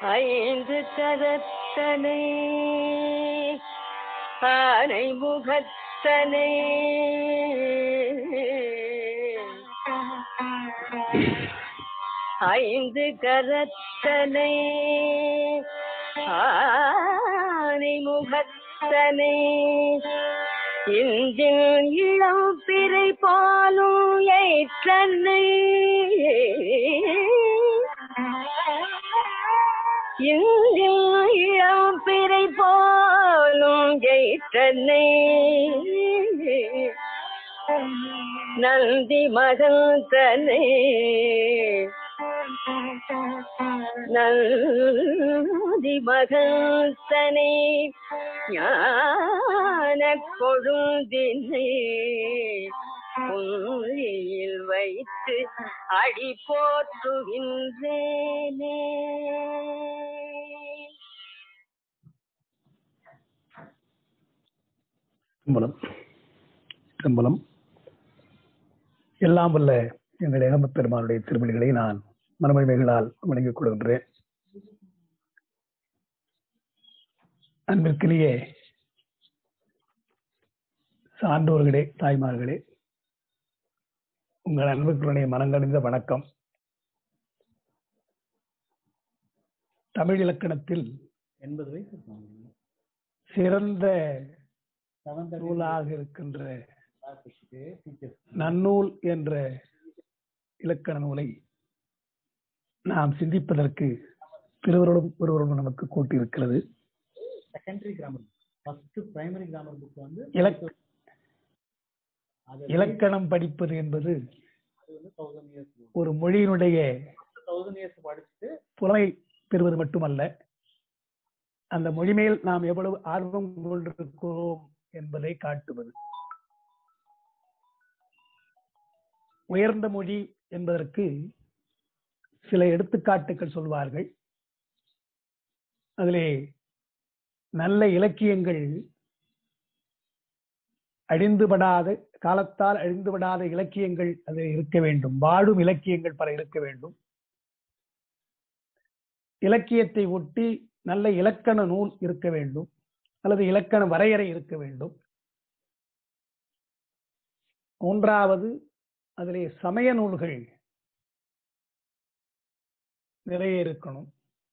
ஐந்து கரத்தனை ஆனை முகத்தனை ஐந்து கரத்தனை ஆனை முகத்தனை இந்தில் இளம் பிறை பாலும் ஏற்றனை இந்தில் இளம் பிறை போலும் ஏற்றனை நந்தி மகன் தனை நந்தி மகன் தனை ஞான கொழுந்தினை புள்ளியில் வைத்து அடி போற்றுகின்றேனே திரும்பலம் திரும்பலம் எல்லாம் வல்ல எங்கள் ஏகமப் பெருமானுடைய திருமணிகளை நான் மனமொழிமைகளால் வணங்கிக் கொள்கின்றேன் அன்பிற்கிலேயே சான்றோர்களே தாய்மார்களே உங்கள் அன்புக்குடைய மனங்கணிந்த வணக்கம் தமிழ் இலக்கணத்தில் எண்பது வயசு சிறந்த நூலாக இருக்கின்ற நன்னூல் என்ற இலக்கண நூலை நாம் சிந்திப்பதற்கு திருவருளும் ஒருவரும் நமக்கு கூட்டியிருக்கிறது secondary grammar first primary grammar book வந்து இலக் அது இலக்கணம் படிப்பது என்பது அது வந்து தௌசண்ட் இயர்ஸ் ஒரு மொழியினுடைய தௌசண்ட் இயர்ஸ் படிச்சுட்டு புலமை பெறுவது மட்டுமல்ல அந்த மொழி மேல் நாம் எவ்வளவு ஆர்வம் கொண்டிருக்கிறோம் என்பதை காட்டுவது உயர்ந்த மொழி என்பதற்கு சில எடுத்துக்காட்டுகள் சொல்வார்கள் அதிலே நல்ல இலக்கியங்கள் அழிந்துபடாத காலத்தால் அழிந்துபடாத இலக்கியங்கள் அது இருக்க வேண்டும் வாழும் இலக்கியங்கள் பல இருக்க வேண்டும் இலக்கியத்தை ஒட்டி நல்ல இலக்கண நூல் இருக்க வேண்டும் அல்லது இலக்கண வரையறை இருக்க வேண்டும் மூன்றாவது அதிலே சமய நூல்கள் நிறைய இருக்கணும்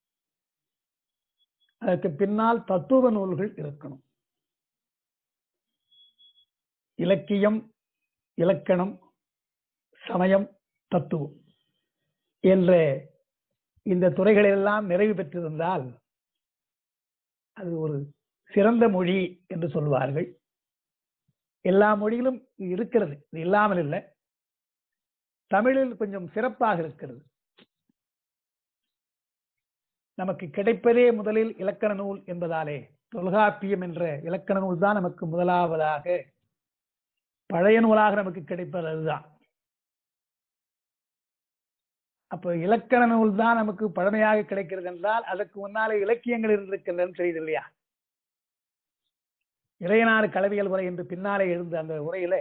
அதற்கு பின்னால் தத்துவ நூல்கள் இருக்கணும் இலக்கியம் இலக்கணம் சமயம் தத்துவம் என்ற இந்த துறைகளெல்லாம் நிறைவு பெற்றிருந்தால் அது ஒரு சிறந்த மொழி என்று சொல்வார்கள் எல்லா மொழியிலும் இது இருக்கிறது இது இல்லாமல் இல்லை தமிழில் கொஞ்சம் சிறப்பாக இருக்கிறது நமக்கு கிடைப்பதே முதலில் இலக்கண நூல் என்பதாலே தொல்காப்பியம் என்ற இலக்கண நூல் தான் நமக்கு முதலாவதாக பழைய நூலாக நமக்கு கிடைப்பது அதுதான் அப்ப இலக்கண நூல் தான் நமக்கு பழமையாக கிடைக்கிறது என்றால் அதற்கு முன்னாலே இலக்கியங்கள் இருந்திருக்கின்றன தெரியுது இல்லையா இளையனாறு கலவியல் உரை என்று பின்னாலே எழுந்த அந்த உரையில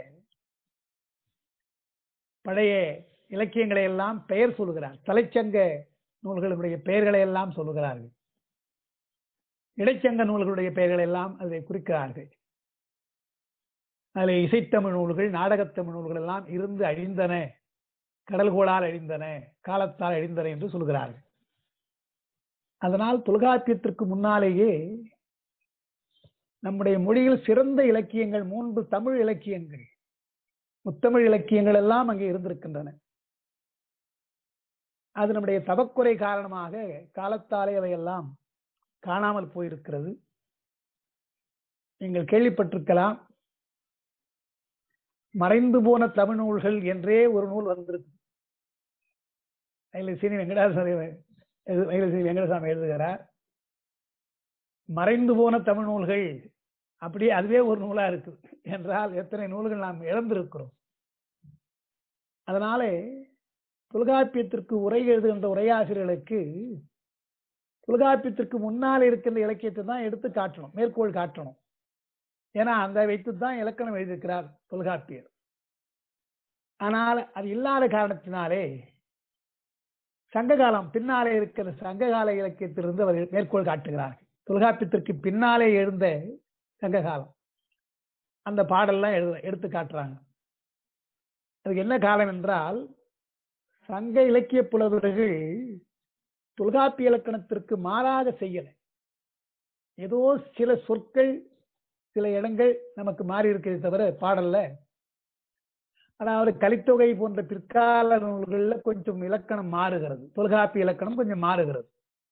பழைய இலக்கியங்களை எல்லாம் பெயர் சொல்லுகிறார் தலைச்சங்க நூல்களுடைய பெயர்களை எல்லாம் சொல்லுகிறார்கள் இடைச்சங்க நூல்களுடைய பெயர்களை எல்லாம் அதை குறிக்கிறார்கள் அதில் இசைத்தமிழ் நூல்கள் நாடகத்தமிழ் நூல்கள் எல்லாம் இருந்து அழிந்தன கடல்கோளால் அழிந்தன காலத்தால் அழிந்தன என்று சொல்கிறார்கள் அதனால் தொல்காப்பியத்திற்கு முன்னாலேயே நம்முடைய மொழியில் சிறந்த இலக்கியங்கள் மூன்று தமிழ் இலக்கியங்கள் முத்தமிழ் இலக்கியங்கள் எல்லாம் அங்கே இருந்திருக்கின்றன அது நம்முடைய தவக்குறை காரணமாக காலத்தாலே அவையெல்லாம் காணாமல் போயிருக்கிறது நீங்கள் கேள்விப்பட்டிருக்கலாம் மறைந்து போன தமிழ் நூல்கள் என்றே ஒரு நூல் வந்திருக்கு மயிலசீனி வெங்கடாசாமி மயிலசீனி வெங்கடசாமி எழுதுகிறார் மறைந்து போன தமிழ் நூல்கள் அப்படியே அதுவே ஒரு நூலா இருக்கு என்றால் எத்தனை நூல்கள் நாம் இழந்திருக்கிறோம் அதனாலே தொல்காப்பியத்திற்கு உரை எழுதுகின்ற உரையாசிரியர்களுக்கு தொல்காப்பியத்திற்கு முன்னால் இருக்கின்ற இலக்கியத்தை தான் எடுத்து காட்டணும் மேற்கோள் காட்டணும் ஏன்னா அந்த வைத்து தான் இலக்கணம் எழுதியிருக்கிறார் தொல்காப்பியர் ஆனால் அது இல்லாத காரணத்தினாலே சங்ககாலம் பின்னாலே இருக்கிற சங்ககால இலக்கியத்திலிருந்து அவர்கள் மேற்கோள் காட்டுகிறார்கள் தொல்காப்பியத்திற்கு பின்னாலே எழுந்த சங்ககாலம் அந்த பாடல்லாம் எழுத எடுத்து காட்டுறாங்க அதுக்கு என்ன காலம் என்றால் சங்க இலக்கிய புலவர்கள் தொல்காப்பிய இலக்கணத்திற்கு மாறாக செய்யல ஏதோ சில சொற்கள் சில இடங்கள் நமக்கு மாறி இருக்கிறது தவிர பாடல்ல அதாவது கலித்தொகை போன்ற பிற்கால நூல்கள்ல கொஞ்சம் இலக்கணம் மாறுகிறது தொல்காப்பிய இலக்கணம் கொஞ்சம் மாறுகிறது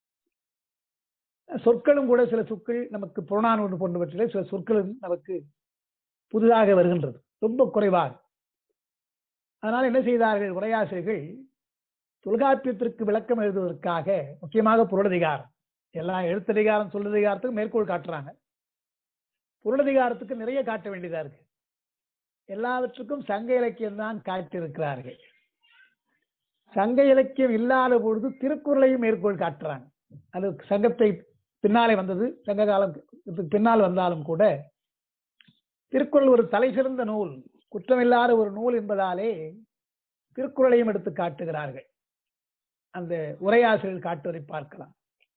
சொற்களும் கூட சில சொற்கள் நமக்கு புறநானூறு போன்றவற்றிலே சில சொற்களும் நமக்கு புதிதாக வருகின்றது ரொம்ப குறைவாக அதனால் என்ன செய்தார்கள் உரையாசிரியர்கள் தொல்காப்பியத்திற்கு விளக்கம் எழுதுவதற்காக முக்கியமாக பொருளதிகாரம் எல்லாம் எழுத்ததிகாரம் சொல்லதிகாரத்துக்கு மேற்கோள் காட்டுறாங்க பொருளதிகாரத்துக்கு நிறைய காட்ட வேண்டியதா இருக்கு எல்லாவற்றுக்கும் சங்க இலக்கியம் தான் காட்டியிருக்கிறார்கள் சங்க இலக்கியம் இல்லாத பொழுது திருக்குறளையும் மேற்கோள் காட்டுறாங்க அது சங்கத்தை பின்னாலே வந்தது சங்க காலம் பின்னால் வந்தாலும் கூட திருக்குறள் ஒரு தலை சிறந்த நூல் குற்றமில்லாத ஒரு நூல் என்பதாலே திருக்குறளையும் எடுத்து காட்டுகிறார்கள் அந்த உரையாசிரியர் காட்டுவதை பார்க்கலாம்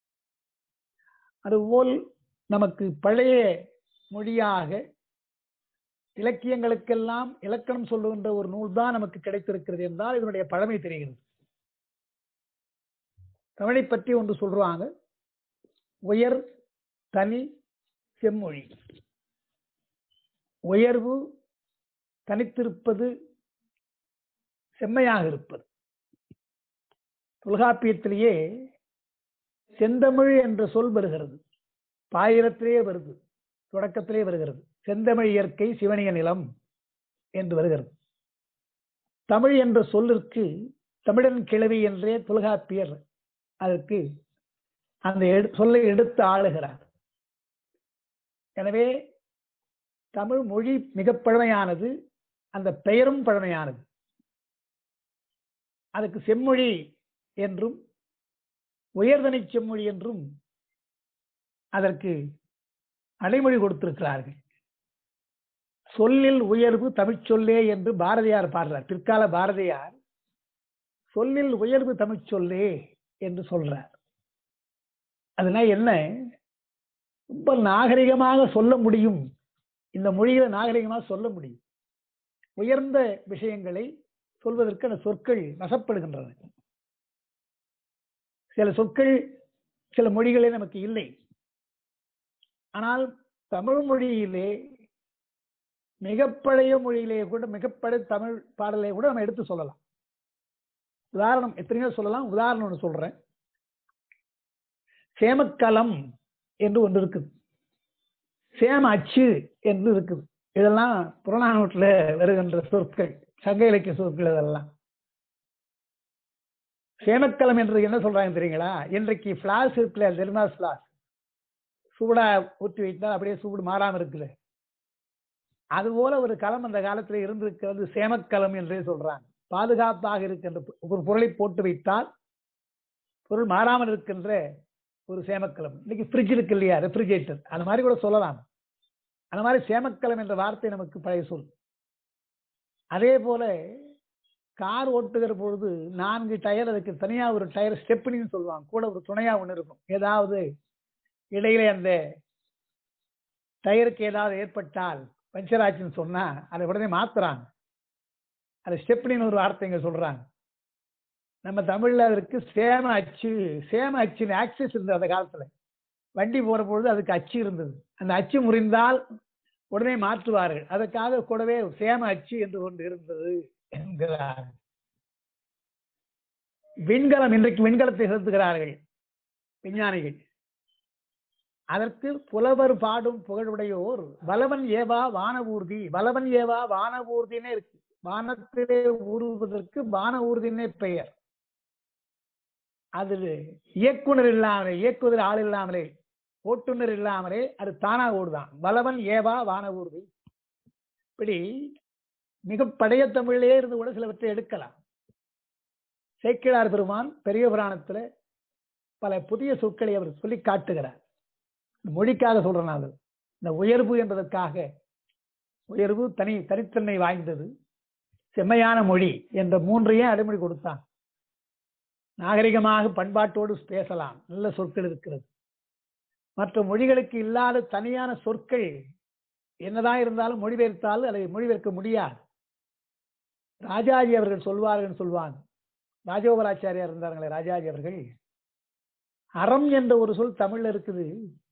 அதுபோல் நமக்கு பழைய மொழியாக இலக்கியங்களுக்கெல்லாம் இலக்கணம் சொல்லுகின்ற ஒரு நூல் தான் நமக்கு கிடைத்திருக்கிறது என்றால் இதனுடைய பழமை தெரிகிறது தமிழை பற்றி ஒன்று சொல்றாங்க உயர் தனி செம்மொழி உயர்வு தனித்திருப்பது செம்மையாக இருப்பது தொல்காப்பியத்திலேயே செந்தமிழ் என்ற சொல் வருகிறது பாயிரத்திலே வருது தொடக்கத்திலே வருகிறது செந்தமிழ் இயற்கை சிவனிய நிலம் என்று வருகிறது தமிழ் என்ற சொல்லிற்கு தமிழன் கிழவி என்றே தொல்காப்பியர் அதற்கு அந்த எடு- சொல்லை எடுத்து ஆளுகிறார் எனவே தமிழ் மொழி மிக பழமையானது அந்த பெயரும் பழமையானது அதுக்கு செம்மொழி என்றும் உயர்தனை செம்மொழி என்றும் அதற்கு அடைமொழி கொடுத்திருக்கிறார்கள் சொல்லில் உயர்வு தமிழ்ச் சொல்லே என்று பாரதியார் பாடுறார் பிற்கால பாரதியார் சொல்லில் உயர்வு தமிழ்ச் சொல்லே என்று சொல்றார் அதனால என்ன ரொம்ப நாகரிகமாக சொல்ல முடியும் இந்த மொழியில நாகரிகமாக சொல்ல முடியும் உயர்ந்த விஷயங்களை சொல்வதற்கு அந்த சொற்கள் வசப்படுகின்றன சில சொற்கள் சில மொழிகளே நமக்கு இல்லை ஆனால் தமிழ் மொழியிலே மிக பழைய மொழியிலே கூட மிக பழைய தமிழ் பாடலை கூட நம்ம எடுத்து சொல்லலாம் உதாரணம் எத்தனையோ சொல்லலாம் உதாரணம் ஒன்று சொல்றேன் சேமக்கலம் என்று ஒன்று இருக்குது சேம அச்சு என்று இருக்குது இதெல்லாம் புறநானூற்றில் வருகின்ற சொற்கள் சங்க இலக்கிய சொற்கள் இதெல்லாம் சேமக்கலம் என்று என்ன சொல்றாங்க தெரியுங்களா இன்றைக்கு பிளாஸ் இருக்குல்ல தெர்மாஸ் பிளாஸ் சூடா ஊற்றி வைத்தால் அப்படியே சூடு மாறாம இருக்குது அதுபோல ஒரு களம் அந்த காலத்துல இருந்திருக்கிறது சேமக்கலம் என்றே சொல்றாங்க பாதுகாப்பாக இருக்கின்ற ஒரு பொருளை போட்டு வைத்தால் பொருள் மாறாமல் இருக்கின்ற ஒரு சேமக்கலம் இன்னைக்கு ஃப்ரிட்ஜ் இருக்கு இல்லையா ரெஃப்ரிஜரேட்டர் அந்த மாதிரி கூட சொல்லலாம் அந்த மாதிரி சேமக்கலம் என்ற வார்த்தை நமக்கு பழைய சொல் அதே போல கார் ஓட்டுகிற பொழுது நான்கு டயர் அதுக்கு தனியா ஒரு டயர் ஸ்டெப்னின்னு சொல்லுவாங்க கூட ஒரு துணையா ஒன்று இருக்கும் ஏதாவது இடையில அந்த டயருக்கு ஏதாவது ஏற்பட்டால் பஞ்சர் ஆச்சுன்னு சொன்னா அதை உடனே மாத்துறாங்க அது ஸ்டெப்னின்னு ஒரு வார்த்தைங்க சொல்றாங்க நம்ம தமிழ்ல அதற்கு சேம அச்சு சேம அச்சுன்னு ஆக்சஸ் இருந்தது அந்த காலத்துல வண்டி போற பொழுது அதுக்கு அச்சு இருந்தது அந்த அச்சு முறிந்தால் உடனே மாற்றுவார்கள் அதற்காக கூடவே சேம அச்சு என்று ஒன்று இருந்தது என்கிறார் விண்கலம் இன்றைக்கு விண்கலத்தை செலுத்துகிறார்கள் விஞ்ஞானிகள் அதற்கு புலவர் பாடும் புகழுடையோர் வலவன் ஏவா வானவூர்தி வலவன் ஏவா வானவூர்தினே இருக்கு வானத்திலே ஊறுவதற்கு வான ஊர்தினே பெயர் அது இயக்குனர் இல்லாமலே இயக்குவதில் ஆள் இல்லாமலே ஓட்டுநர் இல்லாமலே அது தானா ஓடுதான் வலவன் ஏவா வான ஊர்தி இப்படி மிக பழைய தமிழிலே இருந்து கூட சிலவற்றை எடுக்கலாம் சேக்கிழார் பெருமான் பெரிய புராணத்துல பல புதிய சொற்களை அவர் சொல்லி காட்டுகிறார் இந்த மொழிக்காக சொல்றேன் நான் அது இந்த உயர்வு என்பதற்காக உயர்வு தனி தனித்தன்மை வாய்ந்தது செம்மையான மொழி என்ற மூன்றையும் அடைமொழி கொடுத்தான் நாகரிகமாக பண்பாட்டோடு பேசலாம் நல்ல சொற்கள் இருக்கிறது மற்ற மொழிகளுக்கு இல்லாத தனியான சொற்கள் என்னதான் இருந்தாலும் மொழிபெயர்த்தாலும் அதை மொழிபெயர்க்க முடியாது ராஜாஜி அவர்கள் சொல்வார்கள் சொல்வாங்க ராஜகோபாலாச்சாரியார் இருந்தார்களே ராஜாஜி அவர்கள் அறம் என்ற ஒரு சொல் தமிழ்ல இருக்குது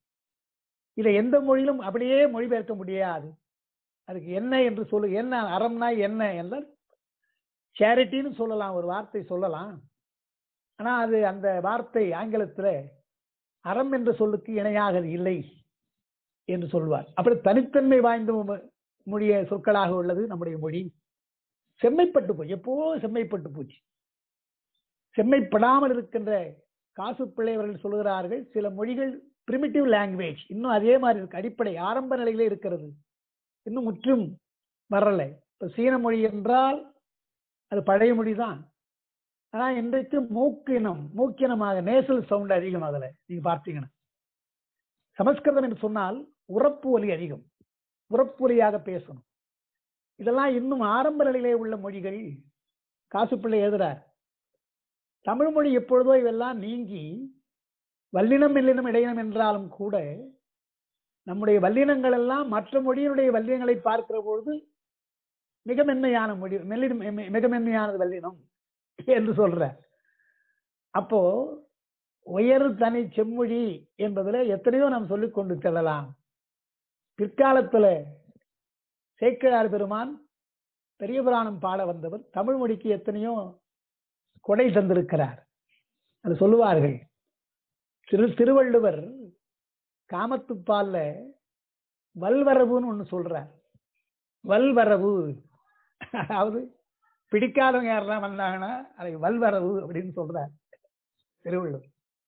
இதை எந்த மொழியிலும் அப்படியே மொழிபெயர்க்க முடியாது அதுக்கு என்ன என்று சொல்லு என்ன அறம்னா என்ன என்றால் சேரிட்டின்னு சொல்லலாம் ஒரு வார்த்தை சொல்லலாம் ஆனா அது அந்த வார்த்தை ஆங்கிலத்தில் அறம் என்ற சொல்லுக்கு இணையாக அது இல்லை என்று சொல்வார் அப்படி தனித்தன்மை வாய்ந்த மொ- மொழிய சொற்களாக உள்ளது நம்முடைய மொழி செம்மைப்பட்டு போய் எப்போ செம்மைப்பட்டு போச்சு செம்மைப்படாமல் இருக்கின்ற காசு பிள்ளை அவர்கள் சொல்லுகிறார்கள் சில மொழிகள் பிரிமிட்டிவ் லாங்குவேஜ் இன்னும் அதே மாதிரி இருக்கு அடிப்படை ஆரம்ப நிலையிலே இருக்கிறது இன்னும் முற்றும் வரலை இப்ப சீன மொழி என்றால் அது பழைய மொழி தான் ஆனா இன்றைக்கு மூக்கினம் மூக்கினமாக நேசல் சவுண்ட் அதிகம் அதுல நீங்க பார்த்தீங்கன்னா சமஸ்கிருதம் என்று சொன்னால் உறப்பு ஒலி அதிகம் உறப்பு ஒலியாக பேசணும் இதெல்லாம் இன்னும் ஆரம்ப நிலையிலே உள்ள மொழிகள் காசுப்பிள்ளை எழுதுறார் தமிழ் மொழி எப்பொழுதோ இதெல்லாம் நீங்கி வல்லினம் இல்லினம் இடையினம் என்றாலும் கூட நம்முடைய வல்லினங்கள் எல்லாம் மற்ற மொழியினுடைய வல்லினங்களை பார்க்கிற பொழுது மிக மென்மையான மொழி மெல்லினம் மெ- மிக மென்மையானது வல்லினம் என்று சொல்ற அப்போ உயர் தனி செம்மொழி என்பதுல எத்தனையோ நாம் சொல்லிக் கொண்டு செல்லலாம் பிற்காலத்துல சேக்கிழார் பெருமான் பெரிய புராணம் பாட வந்தவர் தமிழ் மொழிக்கு எத்தனையோ கொடை தந்திருக்கிறார் அது சொல்லுவார்கள் திரு திருவள்ளுவர் காமத்துப்பால்ல வல்வரவுன்னு ஒண்ணு சொல்றார் வல்வரவு அதாவது பிடிக்காதவங்க யாரெல்லாம் வந்தாங்கன்னா அதை வல்வரவு அப்படின்னு சொல்றார் திருவள்ளுவர்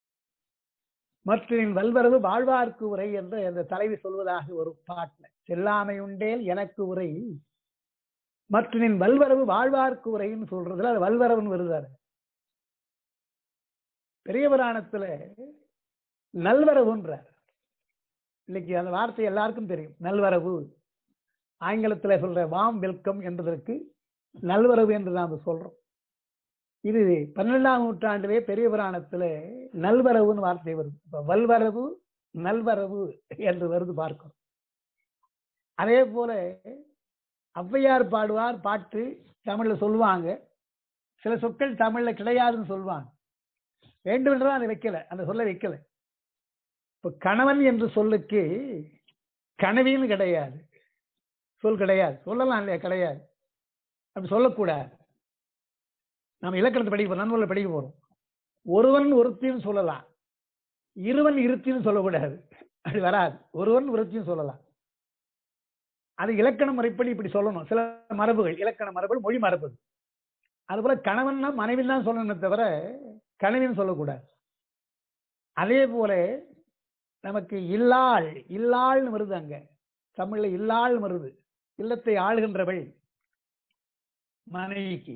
மற்றின் வல்வரவு வாழ்வார்க்கு உரை என்று அந்த தலைவி சொல்வதாக ஒரு பாட்டுல செல்லாமை உண்டேல் எனக்கு உரை மற்றின் வல்வரவு வாழ்வார்க்கு உரைன்னு சொல்றதுல அது வல்வரவுன்னு வருதாரு பெரிய புராணத்துல நல்வரவுன்றார் இன்னைக்கு அந்த வார்த்தை எல்லாருக்கும் தெரியும் நல்வரவு ஆங்கிலத்துல சொல்ற வாம் வெல்கம் என்பதற்கு நல்வரவு என்று நாம சொல்றோம் இது பன்னெண்டாம் நூற்றாண்டிலே பெரிய புராணத்துல நல்வரவுன்னு வார்த்தை வருது இப்ப வல்வரவு நல்வரவு என்று வருது பார்க்கிறோம் அதே போல ஔவையார் பாடுவார் பாட்டு தமிழ்ல சொல்லுவாங்க சில சொற்கள் தமிழ்ல கிடையாதுன்னு சொல்லுவாங்க வேண்டுமென்றுதான் அதை வைக்கல அந்த சொல்ல வைக்கல இப்ப கணவன் என்று சொல்லுக்கு கனவின்னு கிடையாது சொல் கிடையாது சொல்லலாம் இல்லையா கிடையாது அப்படி சொல்லக்கூடாது நம்ம இலக்கணத்தை படிக்க போறோம் நண்பர்களை படிக்க போறோம் ஒருவன் ஒருத்தின்னு சொல்லலாம் இருவன் இருத்தின்னு சொல்லக்கூடாது அப்படி வராது ஒருவன் ஒருத்தியும் சொல்லலாம் அது இலக்கண முறைப்படி இப்படி சொல்லணும் சில மரபுகள் இலக்கண மரபுகள் மொழி மரபு அதுபோல கணவன்னா மனைவின் தான் சொல்லணுமே தவிர கனவின்னு சொல்லக்கூடாது அதே போல நமக்கு இல்லாள் இல்லாள்னு வருது அங்க தமிழ்ல இல்லாள் வருது இல்லத்தை ஆளுகின்றவள் மனைவிக்கு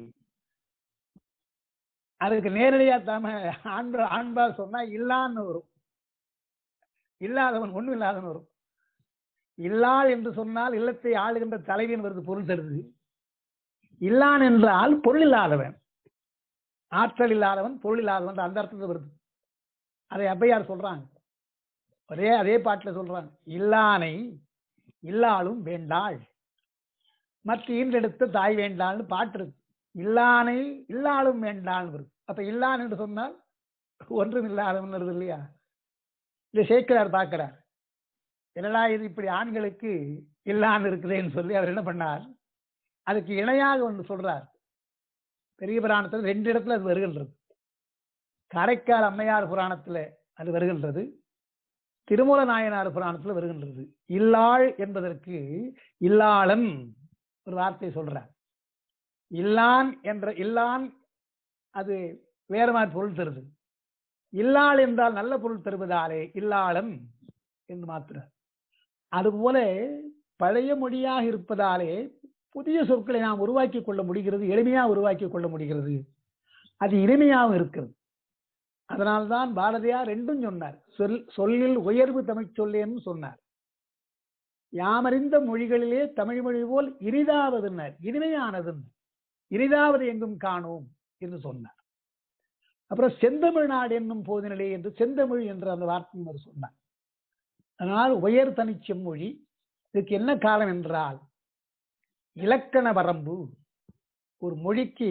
அதுக்கு நேரடியா தாம ஆண்பா ஆண்பா சொன்னா இல்லான்னு வரும் இல்லாதவன் ஒண்ணும் இல்லாதவன் வரும் இல்லாள் என்று சொன்னால் இல்லத்தை ஆளுகின்ற தலைவின் வருது பொருள் தருது இல்லான் என்றால் பொருள் இல்லாதவன் ஆற்றல் இல்லாதவன் பொருள் இல்லாதவன் அந்த அர்த்தத்தில் வருது அதை ஔவையார் சொல்றாங்க ஒரே அதே பாட்டுல சொல்றாங்க இல்லானை இல்லாளும் வேண்டாள் மற்ற ஈன்றெடுத்த தாய் வேண்டாள்னு பாட்டு இருக்கு இல்லானை இல்லாளும் வேண்டாள்னு வருது அப்ப இல்லான் என்று சொன்னால் ஒன்றும் இல்லாதவன் வருது இல்லையா இதை சேர்க்கிறார் பார்க்கிறார் என்னடா இது இப்படி ஆண்களுக்கு இல்லான்னு இருக்குதேன்னு சொல்லி அவர் என்ன பண்ணார் அதுக்கு இணையாக ஒன்று சொல்றார் பெரிய புராணத்தில் ரெண்டு இடத்துல அது வருகின்றது காரைக்கால் அம்மையார் புராணத்துல அது வருகின்றது திருமூல நாயனார் புராணத்துல வருகின்றது இல்லாள் என்பதற்கு இல்லாளன் ஒரு வார்த்தை சொல்றார் இல்லான் என்ற இல்லான் அது வேற மாதிரி பொருள் தருது இல்லாள் என்றால் நல்ல பொருள் தருவதாலே இல்லாளன் என்று மாத்துறார் அதுபோல பழைய மொழியாக இருப்பதாலே புதிய சொற்களை நாம் உருவாக்கி கொள்ள முடிகிறது எளிமையா உருவாக்கி கொள்ள முடிகிறது அது இனிமையாகவும் இருக்கிறது அதனால்தான் பாரதியார் ரெண்டும் சொன்னார் சொல் சொல்லில் உயர்வு தமிழ் சொல்லேன்னு சொன்னார் யாமறிந்த மொழிகளிலே தமிழ் மொழி போல் இனிதாவதுன்னர் இனிமையானதுன்னு இனிதாவது எங்கும் காணோம் என்று சொன்னார் அப்புறம் செந்தமிழ்நாடு என்னும் போதினிலே என்று செந்தமிழ் என்ற அந்த வார்த்தையும் அவர் சொன்னார் அதனால் உயர் தனிச் செம்மொழி இதுக்கு என்ன காரணம் என்றால் இலக்கண வரம்பு ஒரு மொழிக்கு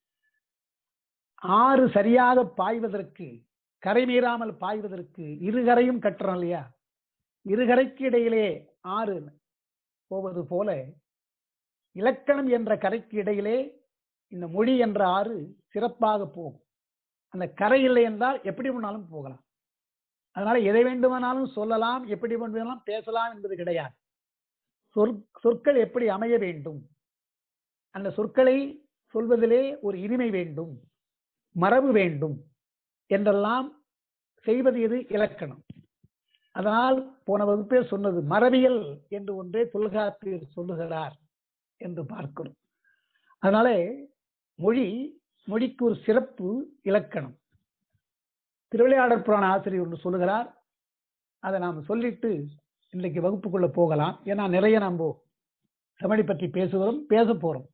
ஆறு சரியாக பாய்வதற்கு கரை மீறாமல் பாய்வதற்கு இருகரையும் கட்டுறோம் இல்லையா இருகரைக்கு இடையிலே ஆறு போவது போல இலக்கணம் என்ற கரைக்கு இடையிலே இந்த மொழி என்ற ஆறு சிறப்பாக போகும் அந்த கரை இல்லை என்றால் எப்படி வேணாலும் போகலாம் அதனால எதை வேண்டுமானாலும் சொல்லலாம் எப்படி வேண்டுமானாலும் பேசலாம் என்பது கிடையாது சொற் சொற்கள் எப்படி அமைய வேண்டும் அந்த சொற்களை சொல்வதிலே ஒரு இனிமை வேண்டும் மரபு வேண்டும் என்றெல்லாம் செய்வது எது இலக்கணம் அதனால் போன வகுப்பே சொன்னது மரபியல் என்று ஒன்றே தொல்காப்பியர் சொல்லுகிறார் என்று பார்க்கிறோம் அதனால மொழி மொழிக்கு ஒரு சிறப்பு இலக்கணம் திருவிளையாடற் புராண ஆசிரியர் ஒன்று சொல்லுகிறார் அதை நாம் சொல்லிட்டு இன்றைக்கு வகுப்புக்குள்ள போகலாம் ஏன்னா நிறைய நம்ம தமிழை பற்றி பேசுகிறோம் பேச போறோம்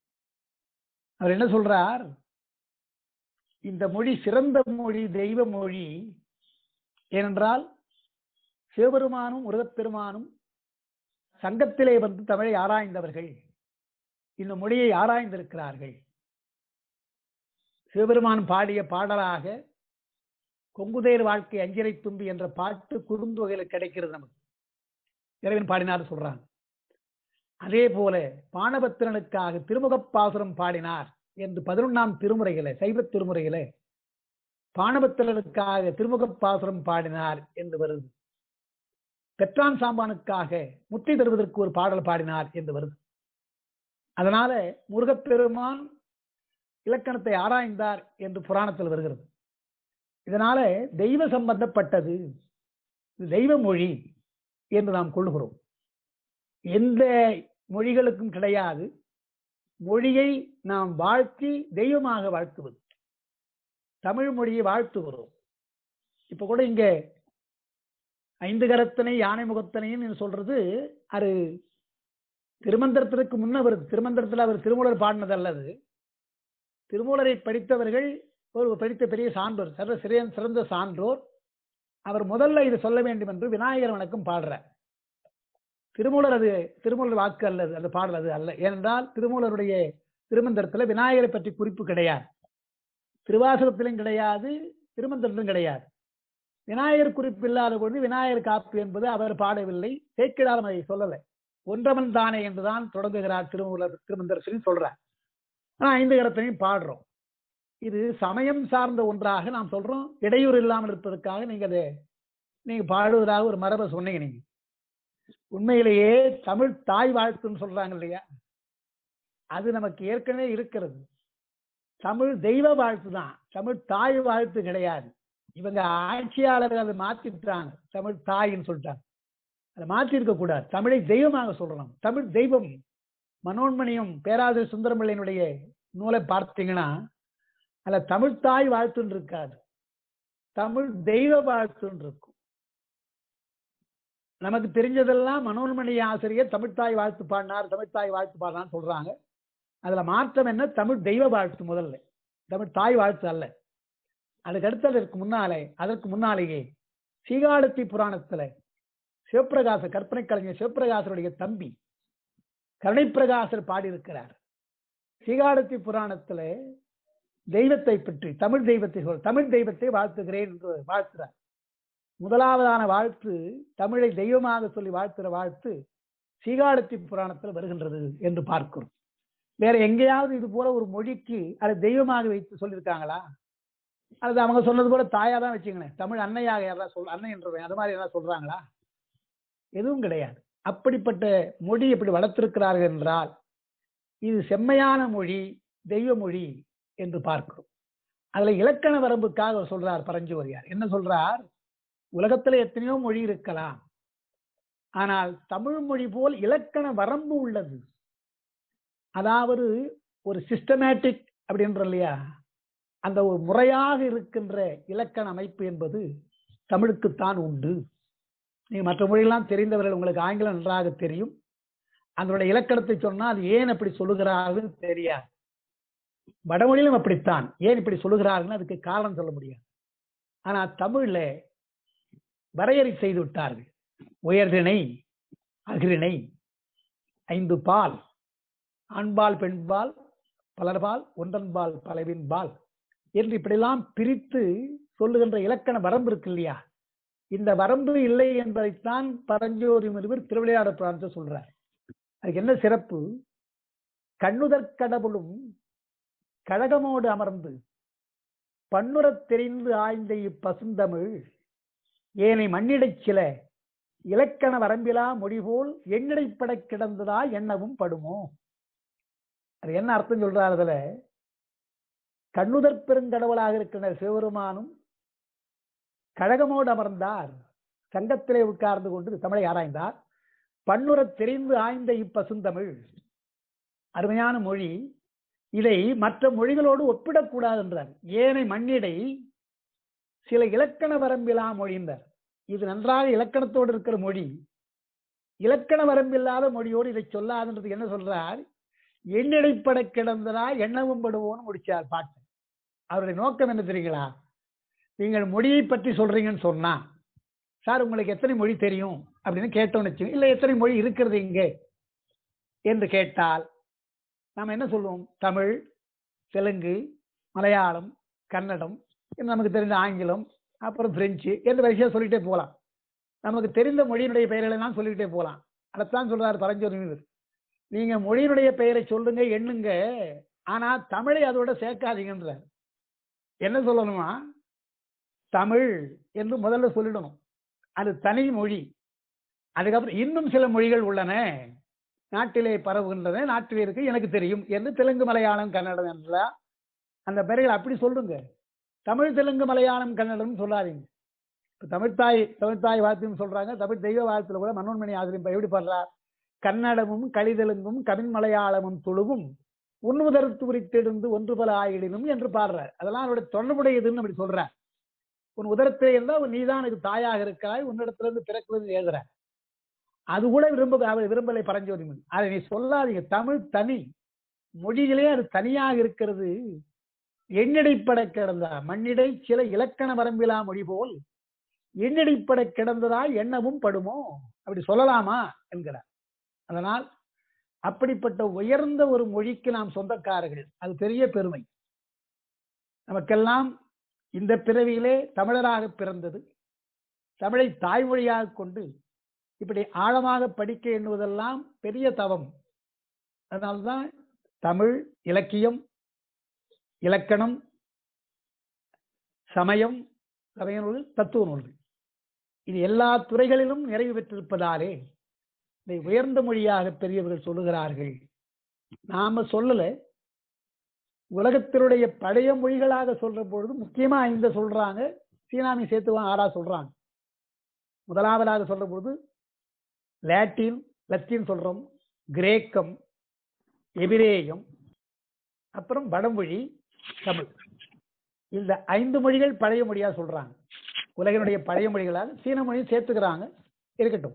அவர் என்ன சொல்றார் இந்த மொழி சிறந்த மொழி தெய்வ மொழி ஏனென்றால் சிவபெருமானும் முருகப்பெருமானும் சங்கத்திலே வந்து தமிழை ஆராய்ந்தவர்கள் இந்த மொழியை ஆராய்ந்திருக்கிறார்கள் சிவபெருமான் பாடிய பாடலாக கொங்குதேர் வாழ்க்கை அஞ்சரை தும்பி என்ற பாட்டு குறுந்தொகையில கிடைக்கிறது நமக்கு இறைவன் பாடினார் சொல்றாங்க அதே போல பானபத்திரனுக்காக திருமுகப்பாசுரம் பாடினார் என்று பதினொன்னாம் திருமுறையில சைவ திருமுறையில பானபத்திரனுக்காக திருமுகப்பாசுரம் பாடினார் என்று வருது பெற்றான் சாம்பானுக்காக முத்தி தருவதற்கு ஒரு பாடல் பாடினார் என்று வருது அதனால முருகப்பெருமான் இலக்கணத்தை ஆராய்ந்தார் என்று புராணத்தில் வருகிறது இதனால தெய்வ சம்பந்தப்பட்டது இது தெய்வ மொழி என்று நாம் கொள்ளுகிறோம் எந்த மொழிகளுக்கும் கிடையாது மொழியை நாம் வாழ்த்தி தெய்வமாக வாழ்த்துவது தமிழ் மொழியை வாழ்த்துகிறோம் இப்ப கூட இங்க ஐந்து கரத்தனை யானை முகத்தனைன்னு சொல்றது அது திருமந்திரத்திற்கு முன்ன வருது திருமந்திரத்தில் அவர் திருமூலர் பாடினது அல்லது திருமூலரை படித்தவர்கள் ஒரு படித்த பெரிய சான்றோர் சிற சிறிய சிறந்த சான்றோர் அவர் முதல்ல இது சொல்ல வேண்டும் என்று விநாயகர் வணக்கம் பாடுறார் திருமூலர் அது திருமூலர் வாக்கு அல்லது அந்த பாடல் அது அல்ல ஏனென்றால் திருமூலருடைய திருமந்திரத்துல விநாயகரை பற்றி குறிப்பு கிடையாது திருவாசகத்திலும் கிடையாது திருமந்திரத்திலும் கிடையாது விநாயகர் குறிப்பு இல்லாத பொழுது விநாயகர் காப்பு என்பது அவர் பாடவில்லை சேக்கிடாரம் அதை சொல்லலை ஒன்றவன் தானே என்றுதான் தொடங்குகிறார் திருமூலர் திருமந்திரத்திலும் சொல்றார் ஆனா ஐந்து கரத்தையும் பாடுறோம் இது சமயம் சார்ந்த ஒன்றாக நாம் சொல்றோம் இடையூறு இல்லாமல் இருப்பதற்காக நீங்க அதை நீங்க பாடுவதாக ஒரு மரபை சொன்னீங்க நீங்க உண்மையிலேயே தமிழ் தாய் வாழ்த்துன்னு சொல்றாங்க இல்லையா அது நமக்கு ஏற்கனவே இருக்கிறது தமிழ் தெய்வ வாழ்த்து தான் தமிழ் தாய் வாழ்த்து கிடையாது இவங்க ஆட்சியாளர்கள் அதை மாத்திட்டாங்க தமிழ் தாயின்னு சொல்லிட்டாங்க அதை மாற்றி இருக்க கூடாது தமிழை தெய்வமாக சொல்றோம் தமிழ் தெய்வம் மனோன்மணியும் பேராசிரியர் சுந்தரம்பிள்ளையினுடைய நூலை பார்த்தீங்கன்னா அதுல தமிழ் தாய் வாழ்த்துன்னு இருக்காது தமிழ் தெய்வ வாழ்த்துன்னு இருக்கும் நமக்கு தெரிஞ்சதெல்லாம் மனோன்மணி ஆசிரியர் தமிழ்த்தாய் வாழ்த்து பாடினார் தமிழ்த்தாய் வாழ்த்து பாடினான்னு சொல்றாங்க அதுல மாற்றம் என்ன தமிழ் தெய்வ வாழ்த்து முதல்ல தமிழ் தாய் வாழ்த்து அல்ல அதுக்கு அடுத்து அதற்கு முன்னாலே அதற்கு முன்னாலேயே சீகாடத்தி புராணத்துல சிவபிரகாச கற்பனை கலைஞர் சிவபிரகாசருடைய தம்பி கருணைப்பிரகாசர் பாடியிருக்கிறார் சீகாடத்தி புராணத்துல தெய்வத்தை பற்றி தமிழ் தெய்வத்தை சொல் தமிழ் தெய்வத்தை வாழ்த்துகிறேன் என்று வாழ்த்துறார் முதலாவதான வாழ்த்து தமிழை தெய்வமாக சொல்லி வாழ்த்துற வாழ்த்து சீகாடத்தி புராணத்தில் வருகின்றது என்று பார்க்கிறோம் வேற எங்கேயாவது இது போல ஒரு மொழிக்கு அதை தெய்வமாக வைத்து சொல்லியிருக்காங்களா அல்லது அவங்க சொன்னது போல தாயா தான் வச்சுங்களேன் தமிழ் அன்னையாக யாராவது சொல் அன்னை என்றவன் அது மாதிரி யாராவது சொல்றாங்களா எதுவும் கிடையாது அப்படிப்பட்ட மொழி எப்படி வளர்த்திருக்கிறார்கள் என்றால் இது செம்மையான மொழி தெய்வ மொழி என்று பார்க்கிறோம் அதுல இலக்கண வரம்புக்காக அவர் சொல்றார் பரஞ்சோதியார் என்ன சொல்றார் உலகத்துல எத்தனையோ மொழி இருக்கலாம் ஆனால் தமிழ் மொழி போல் இலக்கண வரம்பு உள்ளது அதாவது ஒரு சிஸ்டமேட்டிக் அப்படின்ற இல்லையா அந்த ஒரு முறையாக இருக்கின்ற இலக்கண அமைப்பு என்பது தமிழுக்குத்தான் உண்டு நீங்க மற்ற மொழியெல்லாம் தெரிந்தவர்கள் உங்களுக்கு ஆங்கிலம் நன்றாக தெரியும் அதனுடைய இலக்கணத்தை சொன்னா அது ஏன் அப்படி சொல்லுகிறார்கள் தெரியாது வடமொழியிலும் அப்படித்தான் ஏன் இப்படி சொல்லுகிறார்கள் அதுக்கு காரணம் சொல்ல முடியாது ஆனா தமிழ்ல வரையறை செய்து விட்டார்கள் உயர்திணை அகிரிணை ஐந்து பால் ஆண்பால் பெண்பால் பலர்பால் ஒன்றன்பால் பலவின்பால் என்று இப்படியெல்லாம் பிரித்து சொல்லுகின்ற இலக்கண வரம்பு இருக்கு இல்லையா இந்த வரம்பு இல்லை என்பதைத்தான் பரஞ்சோதி முனிவர் திருவிளையாட பிராணத்தை சொல்றார் அதுக்கு என்ன சிறப்பு கண்ணுதற் கடவுளும் கழகமோடு அமர்ந்து பன்னுறத் தெரிந்து ஆய்ந்த இப்பசுந்தமிழ் ஏனை மண்ணிடைச் சில இலக்கண வரம்பிலா மொழிபோல் எண்ணிடைப்பட கிடந்ததா எண்ணவும் படுமோ அது என்ன அர்த்தம் சொல்றார் அதுல கண்ணுதற் பெருங்கடவுளாக இருக்கின்ற சிவபெருமானும் கழகமோடு அமர்ந்தார் சங்கத்திலே உட்கார்ந்து கொண்டு தமிழை ஆராய்ந்தார் பன்னுறத் தெரிந்து ஆய்ந்த இப்பசுந்தமிழ் அருமையான மொழி இதை மற்ற மொழிகளோடு ஒப்பிடக்கூடாது என்றார் ஏனை மண்ணிடை சில இலக்கண வரம்பிலா மொழிந்தார் இது நன்றாக இலக்கணத்தோடு இருக்கிற மொழி இலக்கண வரம்பில்லாத மொழியோடு இதை சொல்லாதுன்றது என்ன சொல்றார் எண்ணிடைப்பட கிடந்ததா எண்ணவும் படுவோன்னு முடிச்சார் பாட்டு அவருடைய நோக்கம் என்ன தெரியுங்களா நீங்கள் மொழியை பற்றி சொல்றீங்கன்னு சொன்னா சார் உங்களுக்கு எத்தனை மொழி தெரியும் அப்படின்னு கேட்டோம்னு வச்சுக்கோங்க இல்லை எத்தனை மொழி இருக்கிறது இங்கே என்று கேட்டால் நாம் என்ன சொல்லுவோம் தமிழ் தெலுங்கு மலையாளம் கன்னடம் இன்னும் நமக்கு தெரிந்த ஆங்கிலம் அப்புறம் பிரெஞ்சு என்று வரிசையாக சொல்லிட்டே போகலாம் நமக்கு தெரிந்த மொழியினுடைய பெயர்களை எல்லாம் சொல்லிக்கிட்டே போகலாம் அதைத்தான் சொல்றாரு பரஞ்சோதி முனிவர் நீங்க மொழியினுடைய பெயரை சொல்லுங்க எண்ணுங்க ஆனா தமிழை அதோட சேர்க்காதீங்கன்றார் என்ன சொல்லணுமா தமிழ் என்று முதல்ல சொல்லிடணும் அது தனி மொழி அதுக்கப்புறம் இன்னும் சில மொழிகள் உள்ளன நாட்டிலே பரவுகின்றன நாட்டிலே இருக்கு எனக்கு தெரியும் என்று தெலுங்கு மலையாளம் கன்னடம் என்ற அந்த பெயர்கள் அப்படி சொல்லுங்க தமிழ் தெலுங்கு மலையாளம் கன்னடம் சொல்லாதீங்க இப்ப தமிழ்த்தாய் தமிழ்த்தாய் வாழ்த்துன்னு சொல்றாங்க தமிழ் தெய்வ வாழ்த்துல கூட மன்னோன்மணி ஆசிரியர் எப்படி பாடுறார் கன்னடமும் கலிதெலுங்கும் கவின் மலையாளமும் துளுவும் உன்னுதரத்து உரித்தெடுந்து ஒன்று பல ஆயிடினும் என்று பாடுறார் அதெல்லாம் அவருடைய தொடர்புடையதுன்னு அப்படி சொல்றார் உன் உதரத்திலே இருந்தால் உன் நீதான் எனக்கு தாயாக இருக்கிறாய் உன்னிடத்திலிருந்து பிறக்கிறது எழுதுற அது கூட விரும்ப அவர் விரும்பலை பரஞ்சோதி மொழி அதை நீ சொல்லாதீங்க தமிழ் தனி மொழிகளே அது தனியாக இருக்கிறது எண்ணிடைப்பட கிடந்தா மண்ணிடை சில இலக்கண வரம்பிலா மொழி போல் எண்ணிடைப்பட கிடந்ததா எண்ணவும் படுமோ அப்படி சொல்லலாமா என்கிறார் அதனால் அப்படிப்பட்ட உயர்ந்த ஒரு மொழிக்கு நாம் சொந்தக்காரர்கள் அது பெரிய பெருமை நமக்கெல்லாம் இந்த பிறவியிலே தமிழராக பிறந்தது தமிழை தாய்மொழியாக கொண்டு இப்படி ஆழமாக படிக்க எண்ணுவதெல்லாம் பெரிய தவம் அதனால்தான் தமிழ் இலக்கியம் இலக்கணம் சமயம் சமய நூல்கள் தத்துவ நூல்கள் இது எல்லா துறைகளிலும் நிறைவு பெற்றிருப்பதாலே இதை உயர்ந்த மொழியாக பெரியவர்கள் சொல்லுகிறார்கள் நாம சொல்லல உலகத்தினுடைய பழைய மொழிகளாக சொல்ற பொழுது முக்கியமா ஐந்து சொல்றாங்க சீனாமி சேர்த்துவான் ஆறா சொல்றாங்க முதலாவதாக சொல்ற பொழுது லாட்டின் லத்தீன் சொல்றோம் கிரேக்கம் எபிரேயம் அப்புறம் வடமொழி தமிழ் இந்த ஐந்து மொழிகள் பழைய மொழியா சொல்றாங்க உலகினுடைய பழைய மொழிகளாக சீன மொழியும் சேர்த்துக்கிறாங்க இருக்கட்டும்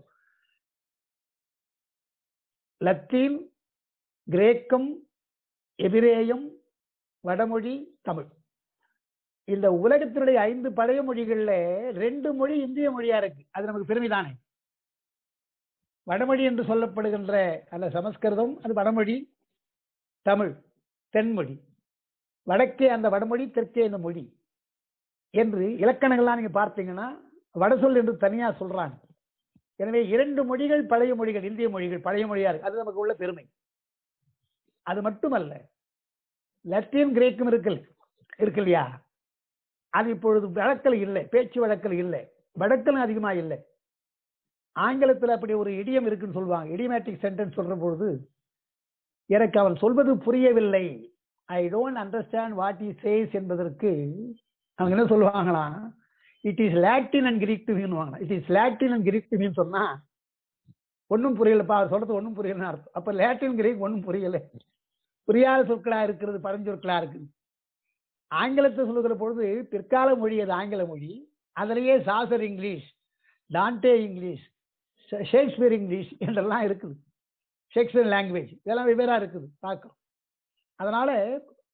லத்தீன் கிரேக்கம் எபிரேயம் வடமொழி தமிழ் இந்த உலகத்தினுடைய ஐந்து பழைய மொழிகள்ல ரெண்டு மொழி இந்திய மொழியா இருக்கு அது நமக்கு பெருமைதானே வடமொழி என்று சொல்லப்படுகின்ற அந்த சமஸ்கிருதம் அது வடமொழி தமிழ் தென்மொழி வடக்கே அந்த வடமொழி தெற்கே இந்த மொழி என்று இலக்கணங்கள்லாம் நீங்க பார்த்தீங்கன்னா வடசொல் என்று தனியா சொல்றாங்க எனவே இரண்டு மொழிகள் பழைய மொழிகள் இந்திய மொழிகள் பழைய மொழியா இருக்கு அது நமக்கு உள்ள பெருமை அது மட்டுமல்ல லத்தீன் கிரேக்கம் இருக்கு இருக்கு இல்லையா அது இப்பொழுது வழக்கில் இல்லை பேச்சு வழக்கில் இல்லை வழக்கிலும் அதிகமா இல்லை ஆங்கிலத்தில் அப்படி ஒரு இடியம் இருக்குன்னு சொல்லுவாங்க இடியமேட்டிக் சென்டென்ஸ் சொல்ற பொழுது எனக்கு அவன் சொல்வது புரியவில்லை I don't understand what he says என்பதற்கு அவங்க என்ன சொல்லுவாங்களாம் it is Latin and Greek to மீன்வாங்க it is Latin and Greek to mean சொன்னா ஒன்றும் புரியலப்பா அவர் சொல்றது ஒன்றும் புரியலன்னு அர்த்தம் அப்ப லாட்டின் கிரீக் ஒன்றும் புரியல புரியாத சொற்களா இருக்கிறது பழஞ்சொற்களா இருக்குது ஆங்கிலத்தை சொல்லுகிற பொழுது பிற்கால மொழி அது ஆங்கில மொழி அதிலேயே Chaucer English Dante English Shakespeare English என்றெல்லாம் இருக்குது ஷேக்ஸ்பியர் லாங்குவேஜ் இதெல்லாம் வெவ்வேறா இருக்குது பார்க்கிறோம் அதனால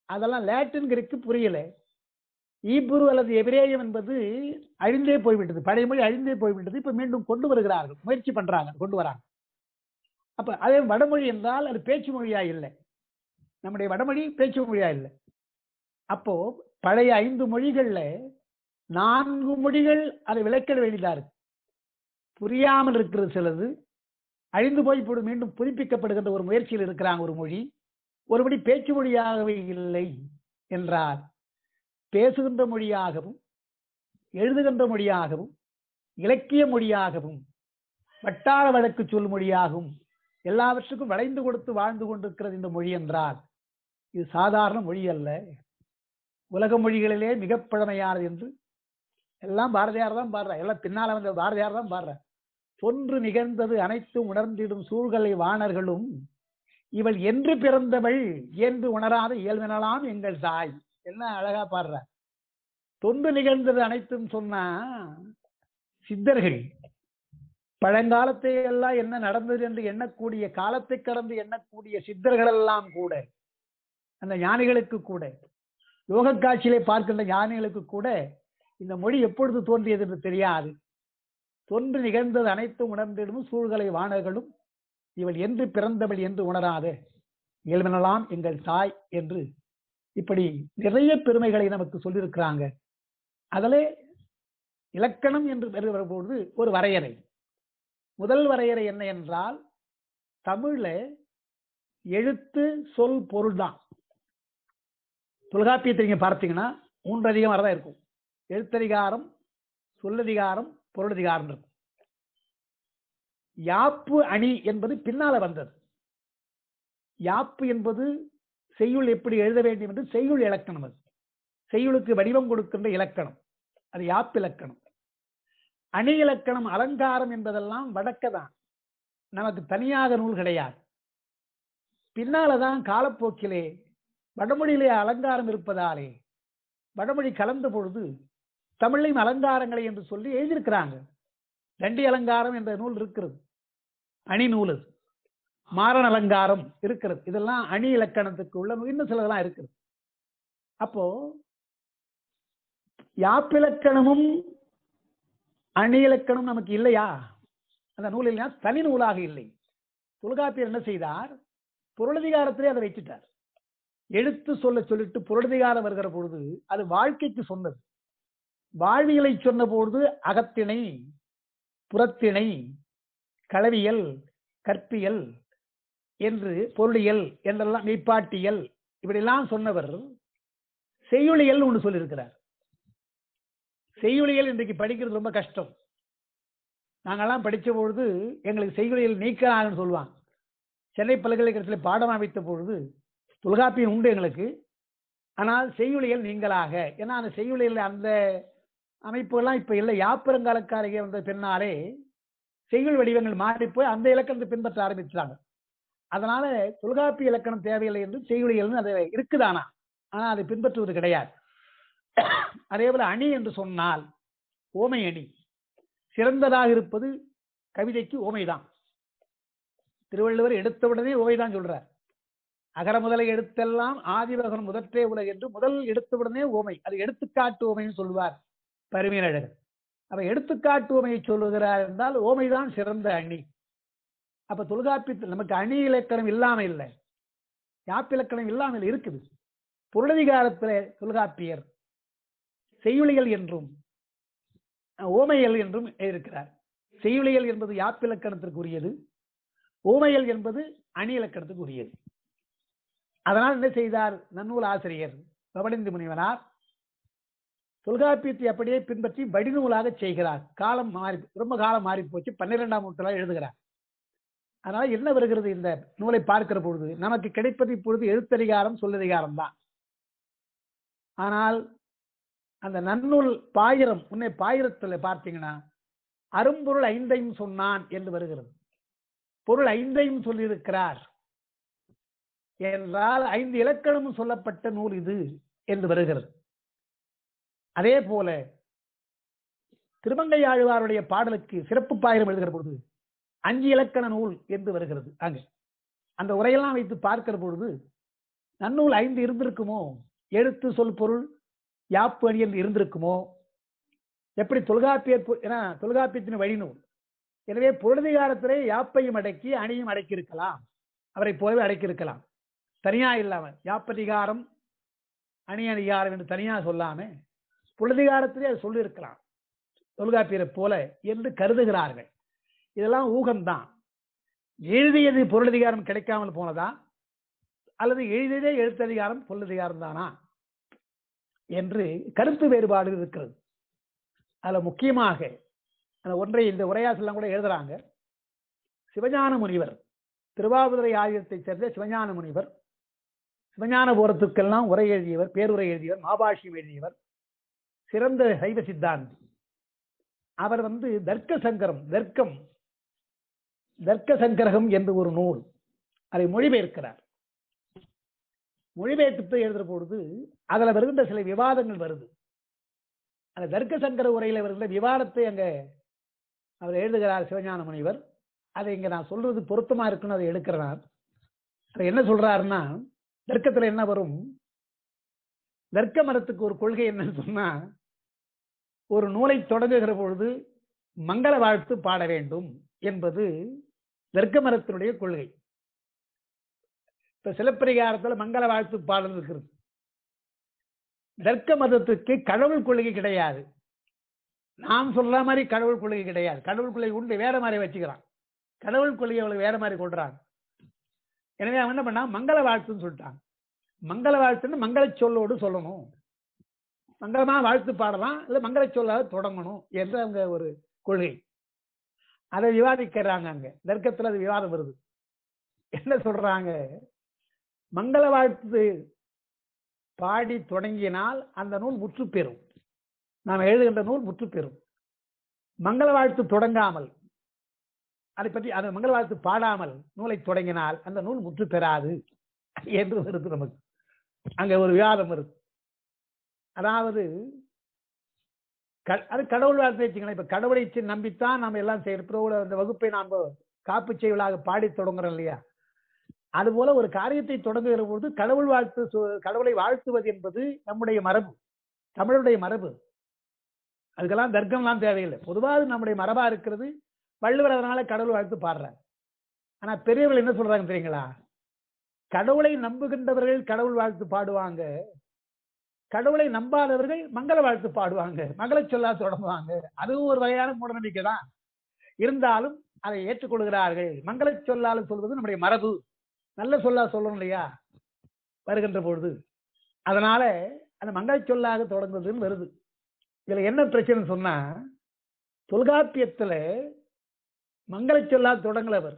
அதெல்லாம் லாட்டின் கிரீக்கு புரியல ஈப்ரு அல்லது எபிரேயம் என்பது அழிந்தே போய்விட்டது பழைய மொழி அழிந்தே போய்விட்டது இப்ப மீண்டும் கொண்டு வருகிறார்கள் முயற்சி பண்றாங்க கொண்டு வராங்க அப்ப அதே வடமொழி என்றால் அது பேச்சு மொழியா இல்லை நம்முடைய வடமொழி பேச்சு மொழியா இல்லை அப்போ பழைய ஐந்து மொழிகள்ல நான்கு மொழிகள் அதை விளக்க வேண்டியதா இருக்கு புரியாமல் இருக்கிறது சிலது அழிந்து போய் இப்பொழுது மீண்டும் புதுப்பிக்கப்படுகின்ற ஒரு முயற்சியில் இருக்கிறாங்க ஒரு மொழி ஒருபடி பேச்சு மொழியாகவே இல்லை என்றால் பேசுகின்ற மொழியாகவும் எழுதுகின்ற மொழியாகவும் இலக்கிய மொழியாகவும் வட்டார வழக்கு சொல் மொழியாகவும் எல்லாவற்றுக்கும் வளைந்து கொடுத்து வாழ்ந்து கொண்டிருக்கிறது இந்த மொழி என்றால் இது சாதாரண மொழி அல்ல உலக மொழிகளிலே மிக பழமையானது என்று எல்லாம் பாரதியார் தான் பாடுறார் எல்லாம் பின்னால வந்த பாரதியார் தான் பாடுறார் தொன்று நிகழ்ந்தது அனைத்தும் உணர்ந்திடும் சூழ்களை வாணர்களும் இவள் என்று பிறந்தவள் என்று உணராத இயல்பினலாம் எங்கள் தாய் என்ன அழகா பாடுற தொன்று நிகழ்ந்தது அனைத்தும் சொன்னா சித்தர்கள் பழங்காலத்தை எல்லாம் என்ன நடந்தது என்று எண்ணக்கூடிய காலத்தை கடந்து எண்ணக்கூடிய சித்தர்கள் எல்லாம் கூட அந்த ஞானிகளுக்கு கூட யோக காட்சியிலே பார்க்கின்ற ஞானிகளுக்கு கூட இந்த மொழி எப்பொழுது தோன்றியது என்று தெரியாது தொன்று நிகழ்ந்தது அனைத்தும் உணர்ந்திடும் சூழ்களை வாணர்களும் இவள் என்று பிறந்தவள் என்று உணராத இயல்பினலாம் எங்கள் தாய் என்று இப்படி நிறைய பெருமைகளை நமக்கு சொல்லியிருக்கிறாங்க அதிலே இலக்கணம் என்று வருகிற பொழுது ஒரு வரையறை முதல் வரையறை என்ன என்றால் தமிழ்ல எழுத்து சொல் பொருள் தான் தொல்காப்பியத்தை நீங்க பார்த்தீங்கன்னா மூன்று அதிகாரம் தான் இருக்கும் எழுத்ததிகாரம் சொல்லதிகாரம் பொருளதிகாரம் இருக்கும் யாப்பு அணி என்பது பின்னால வந்தது யாப்பு என்பது செய்யுள் எப்படி எழுத வேண்டும் என்று செய்யுள் இலக்கணம் அது செய்யுளுக்கு வடிவம் கொடுக்கின்ற இலக்கணம் அது யாப்பு இலக்கணம் அணி இலக்கணம் அலங்காரம் என்பதெல்லாம் வடக்கதான் நமக்கு தனியாக நூல் கிடையாது பின்னாலதான் காலப்போக்கிலே வடமொழியிலே அலங்காரம் இருப்பதாலே வடமொழி கலந்த பொழுது தமிழையும் அலங்காரங்களை என்று சொல்லி எழுதியிருக்கிறாங்க தண்டி அலங்காரம் என்ற நூல் இருக்கிறது அணி நூல் அது மாறன் அலங்காரம் இருக்கிறது இதெல்லாம் அணி இலக்கணத்துக்கு உள்ள இன்னும் சிலதெல்லாம் இருக்குது அப்போ யாப்பிலக்கணமும் அணி இலக்கணம் நமக்கு இல்லையா அந்த நூல் இல்லையா தனி நூலாக இல்லை தொல்காப்பியர் என்ன செய்தார் பொருளதிகாரத்திலே அதை வைத்துட்டார் எழுத்து சொல்ல சொல்லிட்டு பொருளதிகாரம் வருகிற பொழுது அது வாழ்க்கைக்கு சொன்னது வாழ்வியலை சொன்ன பொழுது அகத்திணை புறத்திணை களவியல் கற்பியல் என்று பொருளியல் என்றெல்லாம் மெய்ப்பாட்டியல் இப்படியெல்லாம் சொன்னவர் செய்யுளியல் ஒன்று சொல்லியிருக்கிறார் செய்யுளியல் இன்றைக்கு படிக்கிறது ரொம்ப கஷ்டம் நாங்கெல்லாம் படித்த பொழுது எங்களுக்கு செய்யுளியல் நீக்கிறாங்கன்னு சொல்லுவாங்க சென்னை பல்கலைக்கழகத்தில் பாடம் அமைத்த பொழுது தொல்காப்பியம் உண்டு எங்களுக்கு ஆனால் செய்யுளியல் நீங்களாக ஏன்னா அந்த செய்யுளியல் அந்த அமைப்புகள்லாம் இப்போ இல்லை யாப்பரங்காலக்காரங்க வந்த பின்னாலே செய்யுள் வடிவங்கள் மாறி போய் அந்த இலக்கணத்தை பின்பற்ற ஆரம்பிச்சாங்க அதனால தொல்காப்பிய இலக்கணம் தேவையில்லை என்று செய்யுளியல்னு அது இருக்குதானா ஆனா அதை பின்பற்றுவது கிடையாது அதே போல அணி என்று சொன்னால் ஓமை அணி சிறந்ததாக இருப்பது கவிதைக்கு ஓமைதான் திருவள்ளுவர் எடுத்தவுடனே ஓமைதான் சொல்றார் அகர முதலை எடுத்தெல்லாம் ஆதிவகன் முதற்றே உலக என்று முதல் எடுத்தவுடனே ஓமை அது எடுத்துக்காட்டு ஓமைன்னு சொல்லுவார் பருமையழகர் அப்ப எடுத்துக்காட்டு ஓமையை சொல்லுகிறார் என்றால் ஓமைதான் சிறந்த அணி அப்ப தொல்காப்பியத்தில் நமக்கு அணி இலக்கணம் இல்லாம இல்லை யாப்பிலக்கணம் இல்லாமல் இருக்குது பொருளதிகாரத்தில் தொல்காப்பியர் செய்யுளியல் என்றும் ஓமையல் என்றும் இருக்கிறார் செய்யுளியல் என்பது யாப்பிலக்கணத்திற்கு உரியது ஓமையல் என்பது அணி இலக்கணத்துக்கு உரியது அதனால் என்ன செய்தார் நன்னூல் ஆசிரியர் பவனிந்து முனிவனார் தொல்காப்பியத்தை அப்படியே பின்பற்றி வடிநூலாக செய்கிறார் காலம் மாறி ரொம்ப காலம் மாறி போச்சு பன்னிரெண்டாம் நூற்றாண்டில் எழுதுகிறார் அதனால என்ன வருகிறது இந்த நூலை பார்க்கிற பொழுது நமக்கு கிடைப்பது இப்பொழுது எழுத்ததிகாரம் சொல்லதிகாரம் தான் ஆனால் அந்த நன்னூல் பாயிரம் உன்னை பாயிரத்துல பார்த்தீங்கன்னா அரும்பொருள் ஐந்தையும் சொன்னான் என்று வருகிறது பொருள் ஐந்தையும் சொல்லியிருக்கிறார் என்றால் ஐந்து இலக்கணமும் சொல்லப்பட்ட நூல் இது என்று வருகிறது அதே போல திருமங்கை ஆழ்வாருடைய பாடலுக்கு சிறப்பு பாயிரம் எழுதுகிற பொழுது அஞ்சு இலக்கண நூல் என்று வருகிறது அங்கு அந்த உரையெல்லாம் வைத்து பார்க்கிற பொழுது நன்னூல் ஐந்து இருந்திருக்குமோ எழுத்து சொல் பொருள் யாப்பு அணி என்று இருந்திருக்குமோ எப்படி தொல்காப்பியர் பு- ஏன்னா தொல்காப்பியத்தின் வழிநூல் எனவே பொருளதிகாரத்திலே யாப்பையும் அடக்கி அணியும் அடக்கி இருக்கலாம் அவரை போலவே அடக்கி இருக்கலாம் தனியா இல்லாமல் யாப்பதிகாரம் அணி அதிகாரம் என்று தனியா சொல்லாம பொருளதிகாரத்திலே அது சொல்லியிருக்கலாம் தொல்காப்பியரை போல என்று கருதுகிறார்கள் இதெல்லாம் ஊகம்தான் எழுதியது பொருளதிகாரம் கிடைக்காமல் போனதா அல்லது எழுதியதே எழுத்ததிகாரம் பொருளதிகாரம் தானா என்று கருத்து வேறுபாடு இருக்கிறது அதுல முக்கியமாக அந்த ஒன்றை இந்த உரையாசெல்லாம் கூட எழுதுறாங்க சிவஞான முனிவர் திருவாவூரை ஆயுதத்தைச் சேர்ந்த சிவஞான முனிவர் சிவஞான போரத்துக்கெல்லாம் உரை எழுதியவர் பேருரை எழுதியவர் மாபாஷ்யம் எழுதியவர் சிறந்த சைவ சித்தாந்தி அவர் வந்து தர்க்க சங்கரம் தர்க்கம் தர்க்க சங்கரகம் என்று ஒரு நூல் அதை மொழிபெயர்க்கிறார் மொழிபெயர்த்து எழுதுற பொழுது அதுல வருகின்ற சில விவாதங்கள் வருது அந்த தர்க்க சங்கர உரையில வருகின்ற விவாதத்தை அங்க அவர் எழுதுகிறார் சிவஞான முனிவர் அதை இங்க நான் சொல்றது பொருத்தமா இருக்குன்னு அதை எடுக்கிறார் அது என்ன சொல்றாருன்னா தர்க்கத்துல என்ன வரும் தர்க்க மரத்துக்கு ஒரு கொள்கை என்னன்னு சொன்னா ஒரு நூலை தொடங்குகிற பொழுது மங்கள வாழ்த்து பாட வேண்டும் என்பது தர்க்க மரத்தினுடைய கொள்கை இப்ப சிலப்பதிகாரத்துல மங்கள வாழ்த்து பாடல் இருக்கிறது தர்க்க மதத்துக்கு கடவுள் கொள்கை கிடையாது நாம் சொல்ற மாதிரி கடவுள் கொள்கை கிடையாது கடவுள் கொள்கை உண்டு வேற மாதிரி வச்சுக்கிறான் கடவுள் கொள்கை அவளுக்கு வேற மாதிரி கொள்றாங்க எனவே அவன் என்ன பண்ணா மங்கள வாழ்த்துன்னு சொல்லிட்டான் மங்கள வாழ்த்துன்னு மங்கள சொல்லோடு சொல்லணும் மங்களமா வாழ்த்து பாடலாம் இல்ல மங்கள சொல்லாத தொடங்கணும் என்ற அவங்க ஒரு கொள்கை அதை விவாதிக்கிறாங்க அங்க தர்க்கத்துல அது விவாதம் வருது என்ன சொல்றாங்க மங்கள வாழ்த்து பாடி தொடங்கினால் அந்த நூல் முற்று பெறும் நாம் எழுதுகின்ற நூல் முற்று பெறும் மங்கள வாழ்த்து தொடங்காமல் அதை பற்றி அந்த மங்கள வாழ்த்து பாடாமல் நூலை தொடங்கினால் அந்த நூல் முற்று பெறாது என்று வருது நமக்கு அங்க ஒரு விவாதம் வருது அதாவது க- அது கடவுள் வார்த்தை வச்சுக்கலாம் இப்ப கடவுளை சி- நம்பித்தான் நாம் எல்லாம் செய்யறோம் அந்த வகுப்பை நாம் காப்பு செய்வலாக பாடி தொடங்குறோம் இல்லையா அதுபோல ஒரு காரியத்தை தொடங்குகிற பொழுது கடவுள் வாழ்த்து சொ- கடவுளை வாழ்த்துவது என்பது நம்முடைய மரபு தமிழுடைய மரபு அதுக்கெல்லாம் தர்க்கம்லாம் தேவையில்லை பொதுவாக அது நம்முடைய மரபா இருக்கிறது வள்ளுவர் அதனால கடவுள் வாழ்த்து பாடுறார் ஆனா பெரியவர்கள் என்ன சொல்றாங்க தெரியுங்களா கடவுளை நம்புகின்றவர்கள் கடவுள் வாழ்த்து பாடுவாங்க கடவுளை நம்பாதவர்கள் மங்கள வாழ்த்து பாடுவாங்க மங்கள சொல்லா தொடங்குவாங்க அதுவும் ஒரு வகையான மூடநம்பிக்கை தான் இருந்தாலும் அதை ஏற்றுக்கொள்கிறார்கள் மங்கள சொல்லால் சொல்வது நம்முடைய மரபு நல்ல சொல்லா சொல்லணும் இல்லையா வருகின்ற பொழுது அதனால அந்த மங்கள சொல்லாக தொடங்குவதுன்னு வருது இதுல என்ன பிரச்சனை சொன்னா தொல்காப்பியத்துல மங்கள சொல்லா தொடங்கலவர்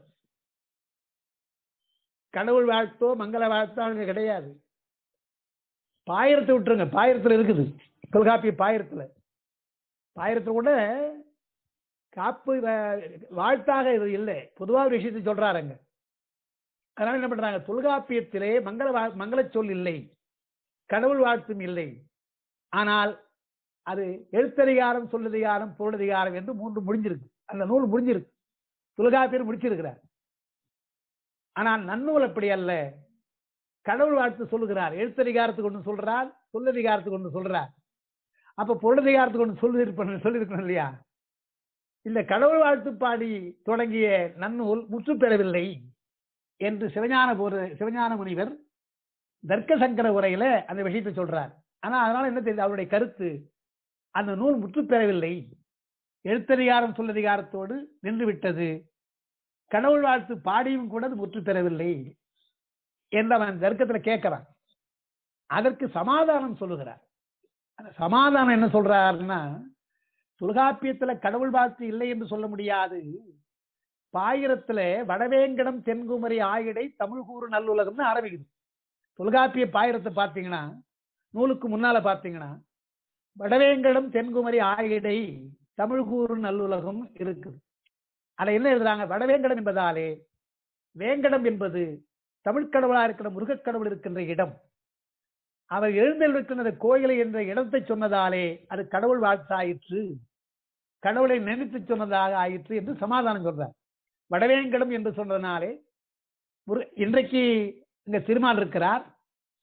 கடவுள் வாழ்த்தோ மங்கள வாழ்த்தோ அங்க கிடையாது பாயிரத்தை விட்டுருங்க பாயிரத்துல இருக்குது தொல்காப்பிய பாயிரத்துல பாயிரத்துல கூட காப்பு வ- வாழ்த்தாக இது இல்லை பொதுவா ஒரு விஷயத்தை சொல்றாருங்க அதனால என்ன பண்றாங்க தொல்காப்பியத்திலே மங்கள வா- மங்கள சொல் இல்லை கடவுள் வாழ்த்தும் இல்லை ஆனால் அது எழுத்ததிகாரம் சொல்லதிகாரம் பொருளதிகாரம் என்று மூன்று முடிஞ்சிருக்கு அந்த நூல் முடிஞ்சிருக்கு தொல்காப்பியர் முடிச்சிருக்கிறார் ஆனால் நன்னூல் அப்படி அல்ல கடவுள் வாழ்த்து சொல்லுகிறார் எழுத்ததிகாரத்துக்கு ஒன்று சொல்றார் சொல்லதிகாரத்துக்கு ஒன்று சொல்றார் அப்ப பொருளதிகாரத்துக்கு ஒன்று சொல்லி சொல்லியிருக்கணும் இல்லையா இந்த கடவுள் வாழ்த்து பாடி தொடங்கிய நன்னூல் முற்று பெறவில்லை என்று சிவஞான போது சிவஞான முனிவர் தர்க்க சங்கர உரையில அந்த விஷயத்தை சொல்றார் ஆனா அதனால என்ன தெரியுது அவருடைய கருத்து அந்த நூல் முற்று பெறவில்லை எழுத்ததிகாரம் சொல்லதிகாரத்தோடு நின்று விட்டது கடவுள் வாழ்த்து பாடியும் கூட அது முற்று பெறவில்லை என்று அவன் தர்க்கத்துல கேட்கிறான் அதற்கு சமாதானம் சொல்லுகிறார் அந்த சமாதானம் என்ன சொல்றாருன்னா தொல்காப்பியத்துல கடவுள் வாழ்த்து இல்லை என்று சொல்ல முடியாது பாயிரத்துல வடவேங்கடம் தென்குமரி ஆயிடை தமிழ் கூறு நல்லுலகம்னு ஆரம்பிக்குது தொல்காப்பிய பாயிரத்தை பார்த்தீங்கன்னா நூலுக்கு முன்னால பார்த்தீங்கன்னா வடவேங்கடம் தென்குமரி ஆயிடை தமிழ் கூறு நல்லுலகம் இருக்குது அதை என்ன எழுதுறாங்க வடவேங்கடம் என்பதாலே வேங்கடம் என்பது தமிழ் கடவுளா இருக்கிற முருகக் கடவுள் இருக்கின்ற இடம் அவர் எழுந்தெழுக்கின்ற கோயிலை என்ற இடத்தை சொன்னதாலே அது கடவுள் வாழ்த்தாயிற்று கடவுளை நினைத்து சொன்னதாக ஆயிற்று என்று சமாதானம் சொல்றார் வடவேங்கடம் என்று சொன்னதனாலே முரு- இன்றைக்கு இங்க திருமால் இருக்கிறார்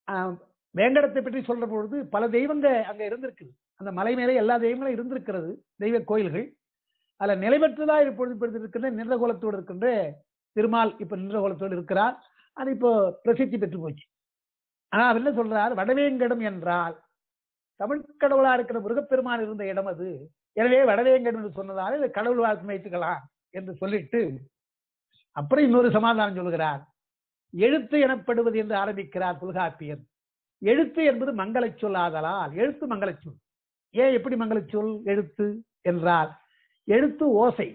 ஆஹ், வேங்கடத்தை பற்றி சொல்ற பொழுது பல தெய்வங்க அங்க இருந்திருக்குது அந்த மலை மேலே எல்லா தெய்வங்களும் இருந்திருக்கிறது தெய்வ கோயில்கள் அதுல நிலைபெற்றதா இப்பொழுது இப்பொழுது இருக்கின்ற நின்ற கோலத்தோடு இருக்கின்ற திருமால் இப்ப நின்ற கோலத்தோடு இருக்கிறார் அது இப்போ பிரசித்தி பெற்று போச்சு ஆனா அவர் என்ன சொல்றார் வடவேங்கடம் என்றால் தமிழ் கடவுளா இருக்கிற முருகப்பெருமான் இருந்த இடம் அது எனவே வடவேங்கடம் என்று சொன்னதால் இதை கடவுள் வாழ்த்து வைத்துக்கலாம் என்று சொல்லிட்டு அப்புறம் இன்னொரு சமாதானம் சொல்கிறார் எழுத்து எனப்படுவது என்று ஆரம்பிக்கிறார் தொல்காப்பியர் எழுத்து என்பது மங்களச் சொல் ஆதலால் எழுத்து மங்களச் சொல் ஏன் எப்படி மங்களச் சொல் எழுத்து என்றால் எழுத்து ஓசை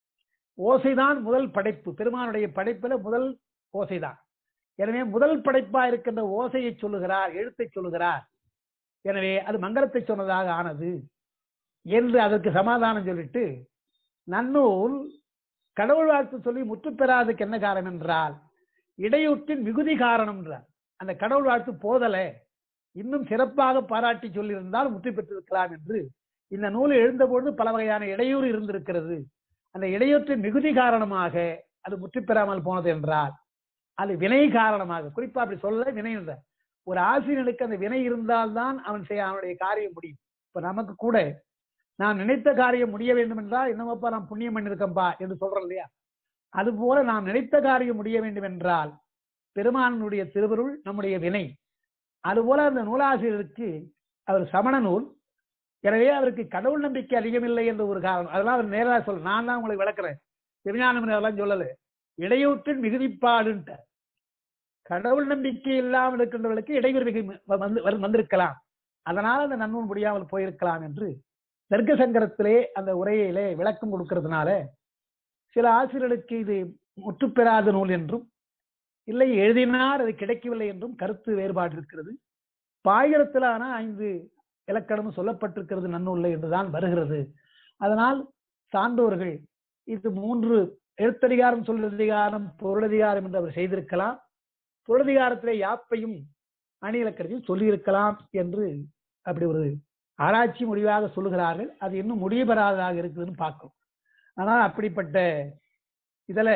ஓசைதான் முதல் படைப்பு பெருமானுடைய படைப்புல முதல் ஓசைதான் எனவே முதல் படைப்பா இருக்கின்ற ஓசையை சொல்லுகிறார் எழுத்தை சொல்லுகிறார் எனவே அது மங்களத்தை சொன்னதாக ஆனது என்று அதற்கு சமாதானம் சொல்லிட்டு நன்னூல் கடவுள் வாழ்த்து சொல்லி முற்று பெறாததுக்கு என்ன காரணம் என்றால் இடையூற்றின் மிகுதி காரணம் என்றார் அந்த கடவுள் வாழ்த்து போதல இன்னும் சிறப்பாக பாராட்டி சொல்லியிருந்தால் முற்று பெற்றிருக்கலாம் என்று இந்த நூல் எழுந்தபொழுது பல வகையான இடையூறு இருந்திருக்கிறது அந்த இடையூற்றின் மிகுதி காரணமாக அது முற்று பெறாமல் போனது என்றால் அது வினை காரணமாக குறிப்பா அப்படி சொல்ல வினை என்ற ஒரு ஆசிரியனுக்கு அந்த வினை இருந்தால்தான் அவன் செய்ய அவனுடைய காரியம் முடியும் இப்ப நமக்கு கூட நான் நினைத்த காரியம் முடிய வேண்டும் என்றால் என்னமப்பா நான் புண்ணியம் பண்ணிருக்கேன்பா என்று சொல்றோம் இல்லையா அதுபோல நாம் நினைத்த காரியம் முடிய வேண்டும் என்றால் பெருமானுடைய திருவருள் நம்முடைய வினை அதுபோல அந்த நூலாசிரியருக்கு அவர் சமண நூல் எனவே அவருக்கு கடவுள் நம்பிக்கை அதிகமில்லை என்ற ஒரு காரணம் அதெல்லாம் அவர் நேராக சொல்ல நான் தான் உங்களுக்கு விளக்குறேன் திருஞானம் அதெல்லாம் சொல்லல இடையூற்றின் மிகுதிப்பாடுன்ட்ட கடவுள் நம்பிக்கை இல்லாமல் இருக்கின்றவர்களுக்கு இடையூறு மிகு வந்து வரு- வந்திருக்கலாம் அதனால் அந்த நன்னூல் முடியாமல் போயிருக்கலாம் என்று தர்க்க சங்கரத்திலே அந்த உரையிலே விளக்கம் கொடுக்கிறதுனால சில ஆசிரியர்களுக்கு இது முற்றுப்பெறாத நூல் என்றும் இல்லை எழுதினார் அது கிடைக்கவில்லை என்றும் கருத்து வேறுபாடு இருக்கிறது பாயிரத்திலான ஐந்து இலக்கணமும் சொல்லப்பட்டிருக்கிறது நன்னூல்ல என்றுதான் வருகிறது அதனால் சான்றோர்கள் இது மூன்று எழுத்ததிகாரம் சொல்லதிகாரம் பொருளதிகாரம் என்று அவர் செய்திருக்கலாம் பொருளதிகாரத்திலே யாப்பையும் அணி இலக்கணத்தையும் சொல்லியிருக்கலாம் என்று அப்படி ஒரு ஆராய்ச்சி முடிவாக சொல்லுகிறார்கள் அது இன்னும் முடிவு பெறாததாக இருக்குதுன்னு பார்க்கும் ஆனால் அப்படிப்பட்ட இதுல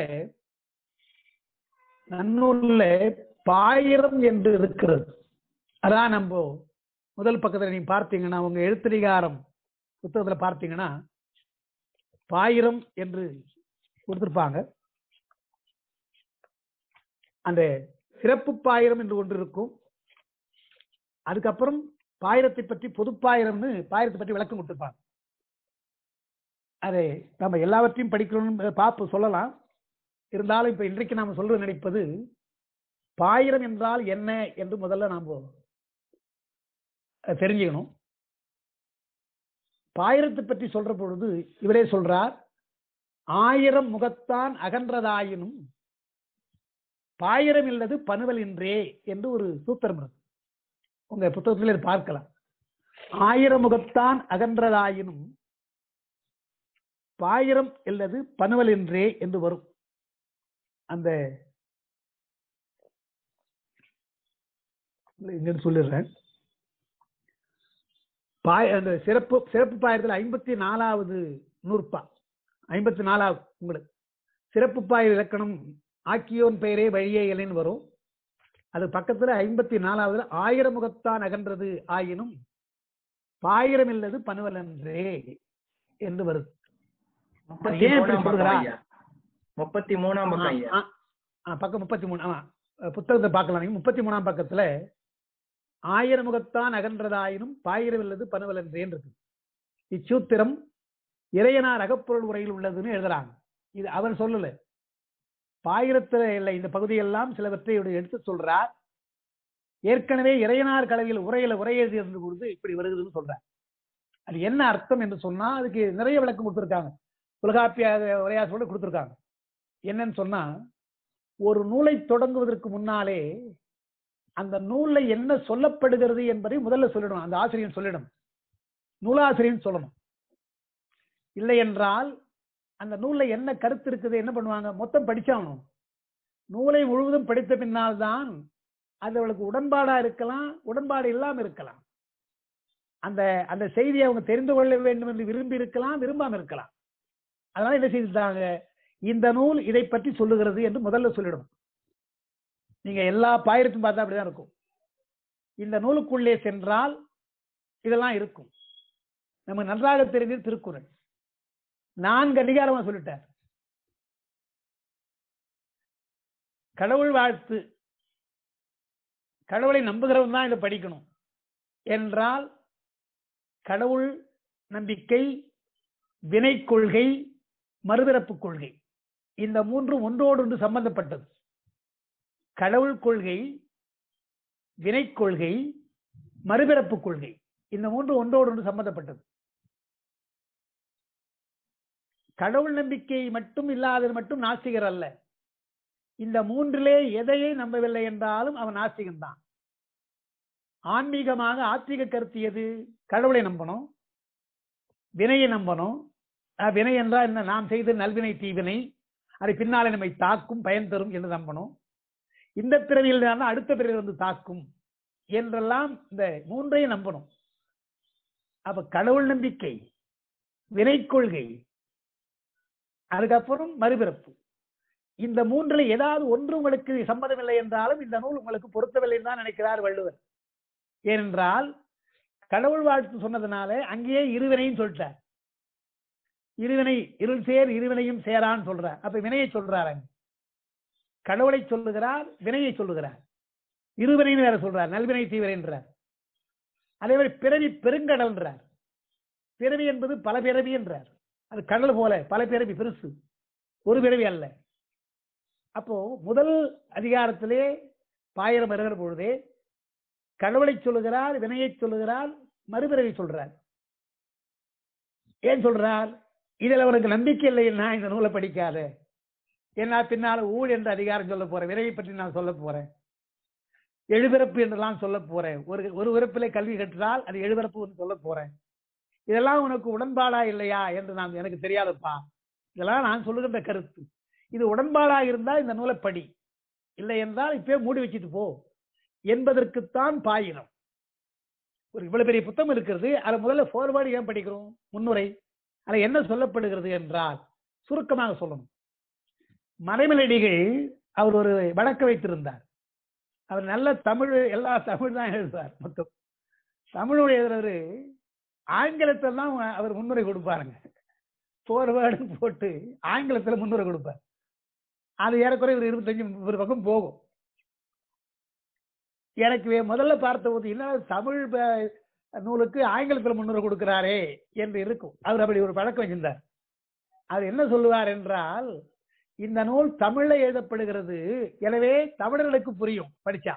நன்னூல்ல பாயிரம் என்று இருக்கிறது அதான் நம்ம முதல் பக்கத்துல நீங்க பார்த்தீங்கன்னா உங்க எழுத்ததிகாரம் புத்தகத்துல பார்த்தீங்கன்னா பாயிரம் என்று கொடுத்திருப்பாங்க அந்த சிறப்பு பாயிரம் என்று ஒன்று இருக்கும் அதுக்கப்புறம் பாயிரத்தை பற்றி பொதுப்பாயிரம்னு பாயிரத்தை பற்றி விளக்கம் கொடுத்திருப்பாங்க அதை நம்ம எல்லாவற்றையும் படிக்கணும்னு பார்ப்பு சொல்லலாம் இருந்தாலும் இப்ப இன்றைக்கு நாம சொல்ற நினைப்பது பாயிரம் என்றால் என்ன என்று முதல்ல நாம அஹ், தெரிஞ்சுக்கணும் பாயிரத்தை பற்றி சொல்ற பொழுது இவரே சொல்றார் ஆயிரம் முகத்தான் அகன்றதாயினும் பாயிரம் இல்லது பனுவல் இன்றே என்று ஒரு சூத்திரம் இருக்கு உங்க புத்தகத்தில் இதை பார்க்கலாம் ஆயிரம் முகத்தான் அகன்றதாயினும் பாயிரம் இல்லது பனுவல் என்றே என்று வரும் அந்த இங்க சொல்லிடுறேன் பாய் அந்த சிறப்பு சிறப்பு பாயிரத்தில் ஐம்பத்தி நாலாவது நூற்பா ஐம்பத்தி நாலாவது உங்களுக்கு சிறப்பு பாய் இலக்கணம் ஆக்கியோன் பெயரே வழியே இலைன்னு வரும் அது பக்கத்துல ஐம்பத்தி நாலாவதுல ஆயிரம் முகத்தான் அகன்றது ஆயினும் பாயிரம் இல்லது பனுவலன்றே என்று வருது முப்பத்தி ஏன் இப்படி மூணாம் பக்கம் சொல்றா? ஐயா முப்பத்தி மூணாம் பக்கம் ஐயா ஆ, ஆ, பக்கம் முப்பத்தி மூணு ஆமா அஹ் புத்தகத்தை பார்க்கலாம் நீங்க முப்பத்தி மூணாம் பக்கத்துல ஆயிரம் முகத்தான் அகன்றதாயினும் பாயிரம் இல்லது பனுவலன்றேன் இருக்கு இச்சூத்திரம் இறையனார் அகப்பொருள் உரையில் உள்ளதுன்னு எழுதுறாங்க இது அவர் சொல்லல பாயிரத்துல இல்லை இந்த பகுதியெல்லாம் சிலவற்றை இவர் எடுத்து சொல்றார் ஏற்கனவே இறையனார் கலவையில் உரையில உரை எழுதியிருந்த பொழுது இப்படி வருகுதுன்னு சொல்றார் அது என்ன அர்த்தம் என்று சொன்னா அதுக்கு நிறைய விளக்கம் கொடுத்திருக்காங்க தொல்காப்பிய உரையாசோட கொடுத்திருக்காங்க என்னன்னு சொன்னா ஒரு நூலை தொடங்குவதற்கு முன்னாலே அந்த நூல்ல என்ன சொல்லப்படுகிறது என்பதை முதல்ல சொல்லிடணும் அந்த ஆசிரியர் சொல்லிடணும் நூலாசிரியர் சொல்லணும் இல்லை என்றால் அந்த நூல்ல என்ன கருத்து இருக்குது என்ன பண்ணுவாங்க மொத்தம் படிச்சாகணும் நூலை முழுவதும் படித்த பின்னால் தான் அது அவளுக்கு உடன்பாடா இருக்கலாம் உடன்பாடு இல்லாம இருக்கலாம் அந்த அந்த செய்தியை அவங்க தெரிந்து கொள்ள வேண்டும் என்று விரும்பி இருக்கலாம் விரும்பாம இருக்கலாம் அதனால என்ன செய்துட்டாங்க இந்த நூல் இதை பற்றி சொல்லுகிறது என்று முதல்ல சொல்லிடும் நீங்க எல்லா பாயிரத்தும் பார்த்தா அப்படிதான் இருக்கும் இந்த நூலுக்குள்ளே சென்றால் இதெல்லாம் இருக்கும் நமக்கு நன்றாக தெரிந்தது திருக்குறள் நான்கு அதிகாரமா சொல்லிட்டார் கடவுள் வாழ்த்து கடவுளை நம்புகிறவன் தான் இதை படிக்கணும் என்றால் கடவுள் நம்பிக்கை வினை கொள்கை மறுபிறப்பு கொள்கை இந்த மூன்றும் ஒன்றோடு ஒன்று சம்பந்தப்பட்டது கடவுள் கொள்கை வினை கொள்கை மறுபிறப்பு கொள்கை இந்த மூன்று ஒன்றோடு ஒன்று சம்பந்தப்பட்டது கடவுள் நம்பிக்கை மட்டும் இல்லாதது மட்டும் நாஸ்திகர் அல்ல இந்த மூன்றிலே எதையை நம்பவில்லை என்றாலும் அவன் நாஸ்திகன் தான் ஆன்மீகமாக ஆத்மீக கருத்து எது கடவுளை நம்பணும் வினையை நம்பணும் அஹ் வினை என்றால் என்ன நாம் செய்த நல்வினை தீவினை அது பின்னாலே நம்மை தாக்கும் பயன் தரும் என்று நம்பணும் இந்த பிறவியில் தான் அடுத்த பிறவியில் வந்து தாக்கும் என்றெல்லாம் இந்த மூன்றையும் நம்பணும் அப்ப கடவுள் நம்பிக்கை வினை கொள்கை அதுக்கப்புறம் மறுபிறப்பு இந்த மூன்றுல ஏதாவது ஒன்று உங்களுக்கு சம்மதமில்லை என்றாலும் இந்த நூல் உங்களுக்கு பொருத்தவில்லை தான் நினைக்கிறார் வள்ளுவர் ஏனென்றால் கடவுள் வாழ்த்து சொன்னதுனால அங்கேயே இருவினையும் சொல்லிட்டார் இருவினை இருள் சேர் இருவினையும் சேரான்னு சொல்றார் அப்ப வினையை சொல்றார் அங்க கடவுளை சொல்லுகிறார் வினையை சொல்லுகிறார் இருவினைன்னு வேற சொல்றார் நல்வினை தீவிரைன்றார் அதே மாதிரி பிறவி பெருங்கடல்ன்றார் பிறவி என்பது பல பிறவி என்றார் அது கடல் போல பல பிறவி பெருசு ஒரு பிறவி அல்ல அப்போ முதல் அதிகாரத்திலே பாயிரம் வருகிற பொழுதே கடவுளை சொல்லுகிறார் வினையை சொல்லுகிறார் மறுபிறவி சொல்றார் ஏன் சொல்றார் இதில் அவனுக்கு நம்பிக்கை இல்லைன்னா இந்த நூலை படிக்காத ஏன்னா பின்னால ஊழ் என்ற அதிகாரம் சொல்ல போறேன் விரைவை பற்றி நான் சொல்ல போறேன் எழுபிறப்பு என்றெல்லாம் சொல்ல போறேன் ஒரு ஒரு உறுப்பிலே கல்வி கற்றால் அது எழுபிறப்பு சொல்ல போறேன் இதெல்லாம் உனக்கு உடன்பாடா இல்லையா என்று நான் எனக்கு தெரியாதப்பா இதெல்லாம் நான் சொல்லுகின்ற கருத்து இது உடன்பாடா இருந்தால் இந்த நூலை படி இல்லை என்றால் இப்பவே மூடி வச்சுட்டு போ என்பதற்குத்தான் பாயிரம் ஒரு இவ்வளவு பெரிய புத்தகம் இருக்கிறது அதை முதல்ல ஃபார்வேர்டு ஏன் படிக்கிறோம் முன்னுரை அதில் என்ன சொல்லப்படுகிறது என்றால் சுருக்கமாக சொல்லணும் மறைமலடிகள் அவர் ஒரு வழக்க வைத்திருந்தார் அவர் நல்ல தமிழ் எல்லா தமிழ் தான் எழுதுவார் மொத்தம் தமிழுடைய எழுதுறவர் ஆங்கிலத்தில் தான் அவர் முன்னுரை கொடுப்பாருங்க ஃபோர்வேர்டு போட்டு ஆங்கிலத்தில் முன்னுரை கொடுப்பார் அது ஏறக்குறைய ஒரு இருபத்தஞ்சு முப்பது பக்கம் போகும் எனக்கு வே- முதல்ல பார்த்தபோது என்ன தமிழ் ப- நூலுக்கு ஆங்கிலத்தில் முன்னுரை கொடுக்கிறாரே என்று இருக்கும் அவர் அப்படி ஒரு பழக்கம் வச்சிருந்தார் அவர் என்ன சொல்லுவார் என்றால் இந்த நூல் தமிழ்ல எழுதப்படுகிறது எனவே தமிழர்களுக்கு புரியும் படிச்சா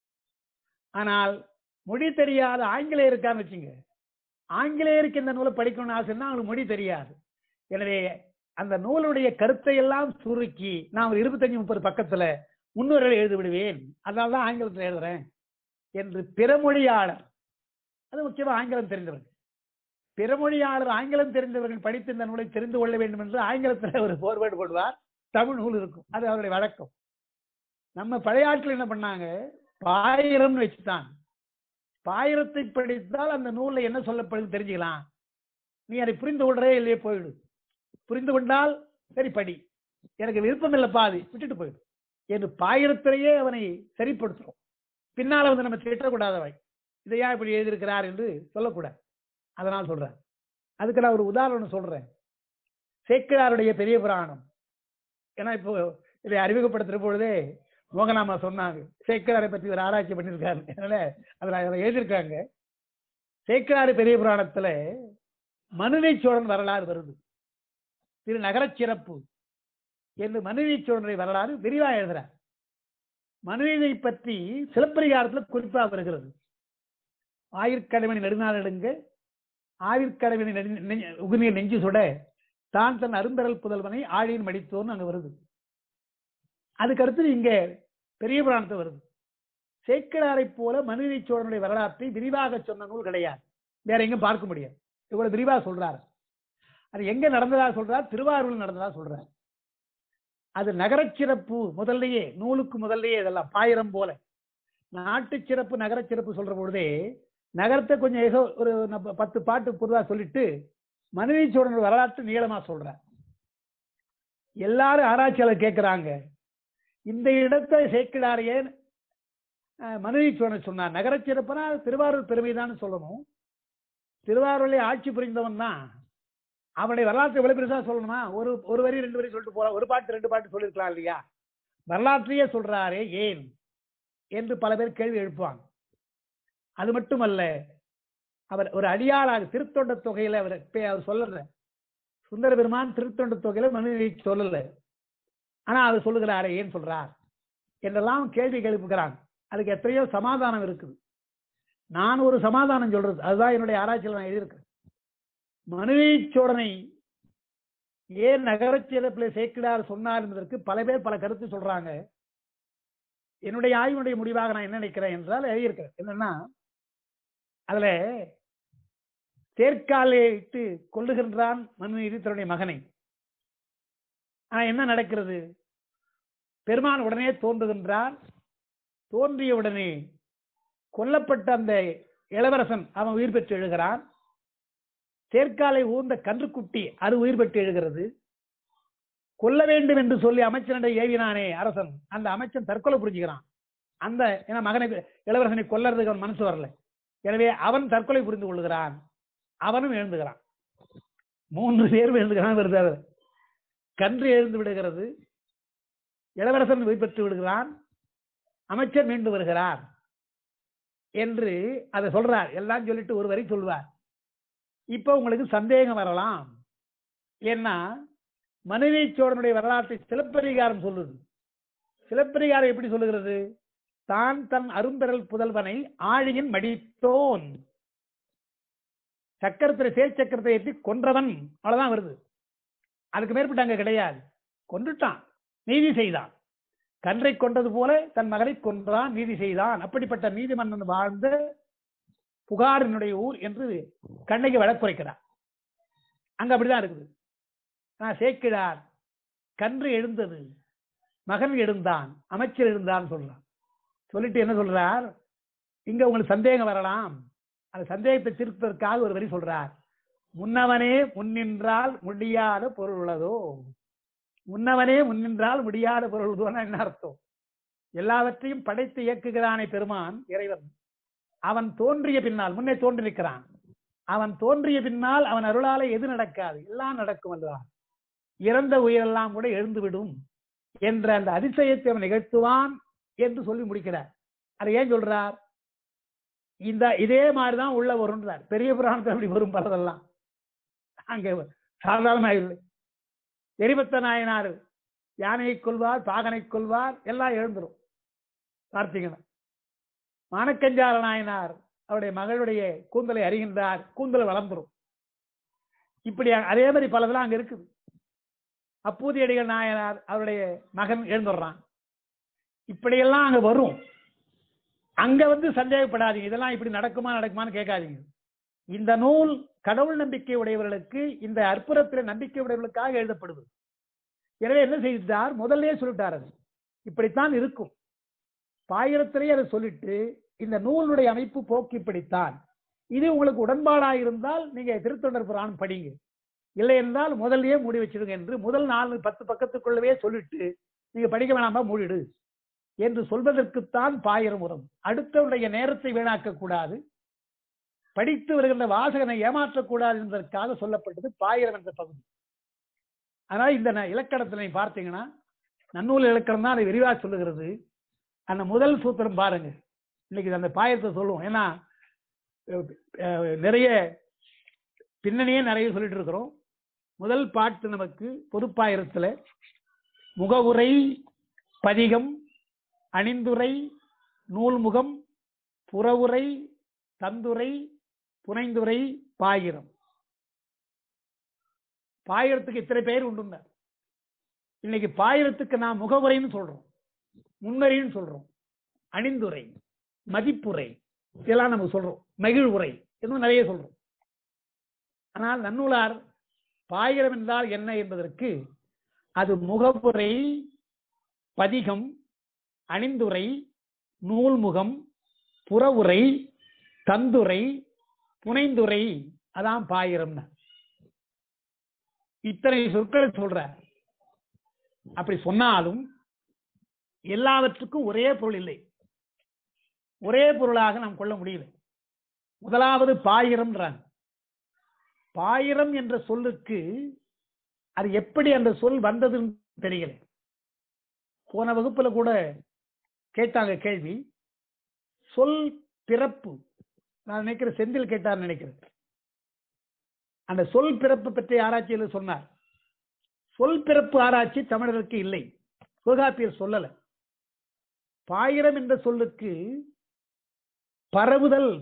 ஆனால் மொழி தெரியாத ஆங்கிலேயருக்கான்னு வச்சுங்க ஆங்கிலேயருக்கு இந்த நூலை படிக்கணும்னு ஆசைன்னா அவங்களுக்கு மொழி தெரியாது எனவே அந்த நூலுடைய கருத்தை எல்லாம் சுருக்கி நான் ஒரு இருபத்தஞ்சு முப்பது பக்கத்துல முன்னுரை எழுதி விடுவேன் அதனால தான் ஆங்கிலத்தில் எழுதுறேன் என்று பிறமொழியாளர் அது முக்கியமா ஆங்கிலம் தெரிந்தவர்கள் பிறமொழியாளர் ஆங்கிலம் தெரிந்தவர்கள் படித்து இந்த நூலை தெரிந்து கொள்ள வேண்டும் என்று ஆங்கிலத்தில் ஒரு போர்வேர்டு போடுவார் தமிழ் நூல் இருக்கும் அது அவருடைய வழக்கம் நம்ம பழைய ஆட்கள் என்ன பண்ணாங்க பாயிரம்னு வச்சுட்டாங்க பாயிரத்தை படித்தால் அந்த நூல்ல என்ன சொல்லப்படுது தெரிஞ்சுக்கலாம் நீ அதை புரிந்து கொள்றே இல்லையே போயிடு புரிந்து கொண்டால் சரி படி எனக்கு விருப்பம் இல்லை பாதி விட்டுட்டு போயிடு என்று பாயிரத்திலேயே அவனை சரிப்படுத்துறோம் பின்னால வந்து நம்ம திட்டக்கூடாதவை இதையா இப்படி எழுதியிருக்கிறார் என்று சொல்லக்கூடாது அதனால் சொல்றேன் அதுக்கு நான் ஒரு உதாரணம் சொல்றேன் சேக்கிழாருடைய பெரிய புராணம் ஏன்னா இப்போ இதை அறிமுகப்படுத்துற பொழுதே மோகனாமா சொன்னாங்க சேக்கிழாரை பற்றி ஒரு ஆராய்ச்சி பண்ணியிருக்காரு அதனால அதில் அதில் எழுதியிருக்காங்க சேக்கிழாறு பெரிய புராணத்துல மனுநீ சோழன் வரலாறு வருது திரு நகரச் சிறப்பு என்று மனுநீ சோழனுடைய வரலாறு விரிவா எழுதுறார் மனுநீதை பற்றி சிலப்பதிகாரத்துல குறிப்பா வருகிறது ஆயிற்கடவனை நெடுநாள் எடுங்க ஆவிற்கடவனை நெடு- நெஞ்ச- உகுநீர் நெஞ்சு சுட தான் தன் அரும்பெறல் புதல்வனை ஆழியின் மடித்தோன்னு அங்க வருது அதுக்கடுத்து இங்க பெரிய புராணத்தை வருது சேக்கிழாரை போல மனுநீதி சோழனுடைய வரலாற்றை விரிவாக சொன்ன நூல் கிடையாது வேற எங்கேயும் பார்க்க முடியாது இவ்வளவு விரிவா சொல்றாரு அது எங்க நடந்ததா சொல்றார் திருவாரூரில் நடந்ததா சொல்றார் அது நகரச் சிறப்பு முதல்லயே நூலுக்கு முதல்லயே இதெல்லாம் பாயிரம் போல நாட்டு சிறப்பு நகரச் சிறப்பு சொல்ற பொழுதே நகரத்தை கொஞ்சம் ஏதோ ஒரு நம்ம பத்து பாட்டு பொதுவா சொல்லிட்டு மனுநீதி சோழனுடைய வரலாற்று நீளமா சொல்றார் எல்லாரும் ஆராய்ச்சியாளர் கேட்கிறாங்க இந்த இடத்தை சேக்கிழார் ஏன் மனுநீஸ்வரன் சொன்னார் நகரச் சிறப்புனா திருவாரூர் பெருமைதான் சொல்லணும் திருவாரூரிலே ஆட்சி புரிந்தவன் தான் அவனுடைய வரலாற்று எவ்வளவு பெருசா சொல்லணுமா ஒரு ஒரு வரி ரெண்டு வரி சொல்லிட்டு போறான் ஒரு பாட்டு ரெண்டு பாட்டு சொல்லியிருக்கலாம் இல்லையா வரலாற்றையே சொல்றாரே ஏன் என்று பல பேர் கேள்வி எழுப்புவாங்க அது மட்டுமல்ல அவர் ஒரு அடியாளாக திருத்தொண்ட தொகையில அவர் பே- அவர் சொல்லல சுந்தர பெருமான் திருத்தொண்ட தொகையில மனுநீதி சொல்லல ஆனா அவர் சொல்லுகிறாரே ஏன் சொல்றார் என்றெல்லாம் கேள்வி எழுப்புகிறாங்க அதுக்கு எத்தனையோ சமாதானம் இருக்குது நான் ஒரு சமாதானம் சொல்றது அதுதான் என்னுடைய ஆராய்ச்சியில் நான் எழுதியிருக்கிறேன் மனுநீச்சோடனை ஏன் நகரச் சிறப்பில் சேக்கிடார் சொன்னார் என்பதற்கு பல பேர் பல கருத்து சொல்றாங்க என்னுடைய ஆய்வுடைய முடிவாக நான் என்ன நினைக்கிறேன் என்றால் எழுதியிருக்கிறேன் என்னன்னா அதுல தேர்க்காலே இட்டு கொல்லுகின்றான் மனுநீதி தன்னுடைய மகனை ஆனா என்ன நடக்கிறது பெருமான் உடனே தோன்றுகின்றார் தோன்றிய உடனே கொல்லப்பட்ட அந்த இளவரசன் அவன் உயிர் பெற்று எழுகிறான் தேர்க்காலை ஊர்ந்த கன்றுக்குட்டி அது உயிர் பெற்று எழுகிறது கொல்ல வேண்டும் என்று சொல்லி அமைச்சனிடம் ஏவினானே அரசன் அந்த அமைச்சன் தற்கொலை புரிஞ்சுக்கிறான் அந்த ஏன்னா மகனை இளவரசனை கொல்லறதுக்கு அவன் மனசு வரல எனவே அவன் தற்கொலை புரிந்து கொள்கிறான் அவனும் எழுந்துகிறான் மூன்று பேரும் எழுந்துகிறான் வருது அது. கன்று எழுந்து விடுகிறது இளவரசன் உயிர் பெற்று விடுகிறான் அமைச்சர் மீண்டு வருகிறார் என்று அதை சொல்றார் எல்லாம் சொல்லிட்டு ஒரு வரி சொல்வார் இப்ப உங்களுக்கு சந்தேகம் வரலாம் ஏன்னா மனுநீ சோழனுடைய வரலாற்றை சிலப்பதிகாரம் சொல்லுது சிலப்பதிகாரம் எப்படி சொல்லுகிறது தான் தன் அரும்பெறல் புதல்வனை ஆழியின் மடித்தோன் சக்கரத்துல சேல் சக்கரத்தை ஏற்றி கொன்றவன் அவ்வளவுதான் வருது அதுக்கு மேற்பட்ட அங்க கிடையாது கொன்றுட்டான் நீதி செய்தான் கன்றை கொண்டது போல தன் மகனை கொன்றான் நீதி செய்தான் அப்படிப்பட்ட நீதிமன்னன் வாழ்ந்த புகாரினுடைய ஊர் என்று கண்ணகி வழக்குரைக்கிறார் அங்க அப்படிதான் இருக்குது நான் சேர்க்கிறார் கன்று எழுந்தது மகன் எழுந்தான் அமைச்சர் எழுந்தான் சொல்றான் சொல்லிட்டு என்ன சொல்றார் இங்க உங்களுக்கு சந்தேகம் வரலாம் அந்த சந்தேகத்தை தீர்ப்பதற்காக ஒரு வரி சொல்றார் முன்னவனே முன்னின்றால் முடியாத பொருள் உள்ளதோ முன்னவனே முன்னின்றால் முடியாத பொருள் உள்ளதோன்னா என்ன அர்த்தம் எல்லாவற்றையும் படைத்து இயக்குகிறானே பெருமான் இறைவன் அவன் தோன்றிய பின்னால் முன்னே தோன்றிருக்கிறான் அவன் தோன்றிய பின்னால் அவன் அருளால எது நடக்காது எல்லாம் நடக்கும் அல்லவா இறந்த உயிரெல்லாம் கூட எழுந்துவிடும் என்ற அந்த அதிசயத்தை அவன் நிகழ்த்துவான் என்று சொல்லி முடிக்கிறார் அதை ஏன் சொல்றார் இந்த இதே மாதிரிதான் உள்ள வரும்ன்றார் பெரிய புராணத்தில் அப்படி வரும் பலதெல்லாம் அங்க சாதாரண இல்லை எரிபத்த நாயனார் யானையை கொள்வார் பாகனை கொள்வார் எல்லாம் எழுந்துரும் பார்த்தீங்கன்னா மானக்கஞ்சால நாயனார் அவருடைய மகளுடைய கூந்தலை அறிகின்றார் கூந்தல் வளர்ந்துரும் இப்படி அதே மாதிரி பலதெல்லாம் அங்க இருக்குது அப்பூதியடிகள் நாயனார் அவருடைய மகன் எழுந்துடுறான் இப்படியெல்லாம் அங்க வரும் அங்க வந்து சந்தேகப்படாதீங்க இதெல்லாம் இப்படி நடக்குமா நடக்குமான்னு கேட்காதீங்க இந்த நூல் கடவுள் நம்பிக்கை உடையவர்களுக்கு இந்த அற்புதத்தில் நம்பிக்கை உடையவர்களுக்காக எழுதப்படுது எனவே என்ன செய்தார் முதல்லயே சொல்லிட்டார் அது இப்படித்தான் இருக்கும் பாயிரத்திலேயே அதை சொல்லிட்டு இந்த நூலுடைய அமைப்பு போக்கு இப்படித்தான் இது உங்களுக்கு உடன்பாடாக இருந்தால் நீங்க திருத்தொண்டர் புராணம் படிங்க இல்லை என்றால் முதல்லயே மூடி வச்சிடுங்க என்று முதல் நாலு பத்து பக்கத்துக்குள்ளவே சொல்லிட்டு நீங்க படிக்க வேணாமா மூடிடு என்று சொல்வதற்குத்தான் பாயிரம் உரம் அடுத்தவருடைய நேரத்தை வீணாக்க கூடாது படித்து வருகின்ற வாசகனை ஏமாற்றக்கூடாது என்பதற்காக சொல்லப்பட்டது பாயிரம் என்ற பகுதி ஆனால் இந்த ந- இலக்கணத்தில் நீங்க பார்த்தீங்கன்னா நன்னூல் இலக்கணம் தான் அதை விரிவாக சொல்லுகிறது அந்த முதல் சூத்திரம் பாருங்க இன்னைக்கு அந்த பாயத்தை சொல்லுவோம் ஏன்னா அஹ், அஹ், நிறைய பின்னணியே நிறைய சொல்லிட்டு இருக்கிறோம் முதல் பாட்டு நமக்கு பொதுப்பாயிரத்துல முகவுரை பதிகம் அணிந்துரை நூல்முகம் புறவுரை தந்துரை புனைந்துரை பாயிரம் பாயிரத்துக்கு இத்தனை பேர் உண்டுங்க இன்னைக்கு பாயிரத்துக்கு நான் முகவுரைன்னு சொல்றோம் முன்னறின்னு சொல்றோம் அணிந்துரை மதிப்புரை இதெல்லாம் நம்ம சொல்றோம் மகிழ்வுரை இன்னும் நிறைய சொல்றோம் ஆனால் நன்னூலார் பாயிரம் என்றால் என்ன என்பதற்கு அது முகப்புரை பதிகம் அணிந்துரை நூல்முகம் புறவுரை தந்துரை புனைந்துரை அதான் பாயிரம்னு இத்தனை சொற்களை சொல்ற அப்படி சொன்னாலும் எல்லாவற்றுக்கும் ஒரே பொருள் இல்லை ஒரே பொருளாக நாம் கொள்ள முடியல முதலாவது பாயிரம்ன்றாங்க பாயிரம் என்ற சொல்லுக்கு அது எப்படி அந்த சொல் வந்ததுன்னு தெரியல போன வகுப்புல கூட கேட்டாங்க கேள்வி சொல் பிறப்பு நான் நினைக்கிறேன் செந்தில் கேட்டார் நினைக்கிறேன் அந்த சொல் பிறப்பு பற்றி ஆராய்ச்சியில் சொன்னார் சொல் பிறப்பு ஆராய்ச்சி தமிழருக்கு இல்லை தொல்காப்பியர் சொல்லல பாயிரம் என்ற சொல்லுக்கு பரவுதல்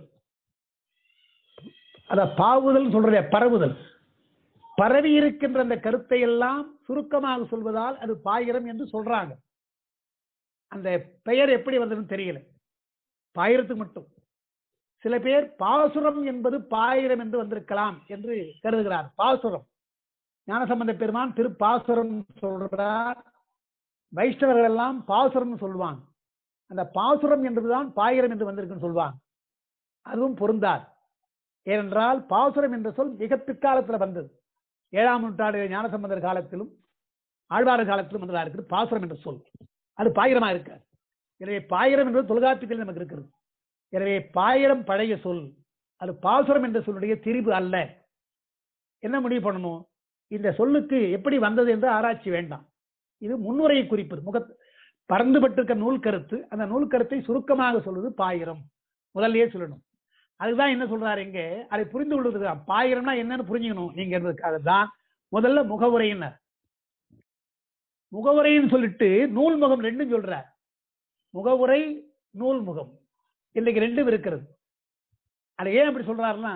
அத பாவுதல் சொல்றதே பரவுதல் பரவி இருக்கின்ற அந்த கருத்தை எல்லாம் சுருக்கமாக சொல்வதால் அது பாயிரம் என்று சொல்றாங்க அந்த பெயர் எப்படி வந்ததுன்னு தெரியல பாயிரத்துக்கு மட்டும் சில பேர் பாசுரம் என்பது பாயிரம் என்று வந்திருக்கலாம் என்று கருதுகிறார் பாசுரம் ஞானசம்பந்த பெருமான் திரு பாசுரம் சொல்றார் வைஷ்ணவர்கள் எல்லாம் பாசுரம் சொல்லுவாங்க அந்த பாசுரம் என்பதுதான் பாயிரம் என்று வந்திருக்குன்னு சொல்லுவாங்க அதுவும் பொருந்தார் ஏனென்றால் பாசுரம் என்ற சொல் மிக பிற்காலத்தில் வந்தது ஏழாம் நூற்றாண்டு ஞானசம்பந்தர் காலத்திலும் ஆழ்வார் காலத்திலும் வந்ததா இருக்குது பாசுரம் என்ற சொல் அது பாயிரமா இருக்கு எனவே பாயிரம் என்பது தொல்காப்பியத்தில் நமக்கு இருக்கிறது எனவே பாயிரம் பழைய சொல் அது பாசுரம் என்ற சொல்லுடைய திரிவு அல்ல என்ன முடிவு பண்ணணும் இந்த சொல்லுக்கு எப்படி வந்தது என்று ஆராய்ச்சி வேண்டாம் இது முன்னுரையை குறிப்பது முக பறந்துபட்டிருக்க நூல் கருத்து அந்த நூல் கருத்தை சுருக்கமாக சொல்வது பாயிரம் முதல்லயே சொல்லணும் அதுதான் என்ன சொல்றாரு இங்க அதை புரிந்து கொள்வதுக்கு பாயிரம்னா என்னன்னு புரிஞ்சுக்கணும் நீங்க என்பதுக்காக தான் முதல்ல முகவுரையினர் முகவுரைன்னு சொல்லிட்டு நூல் முகம் ரெண்டும் சொல்றார் முகவுரை நூல் முகம் இன்னைக்கு ரெண்டும் இருக்கிறது அது ஏன் அப்படி சொல்றாருன்னா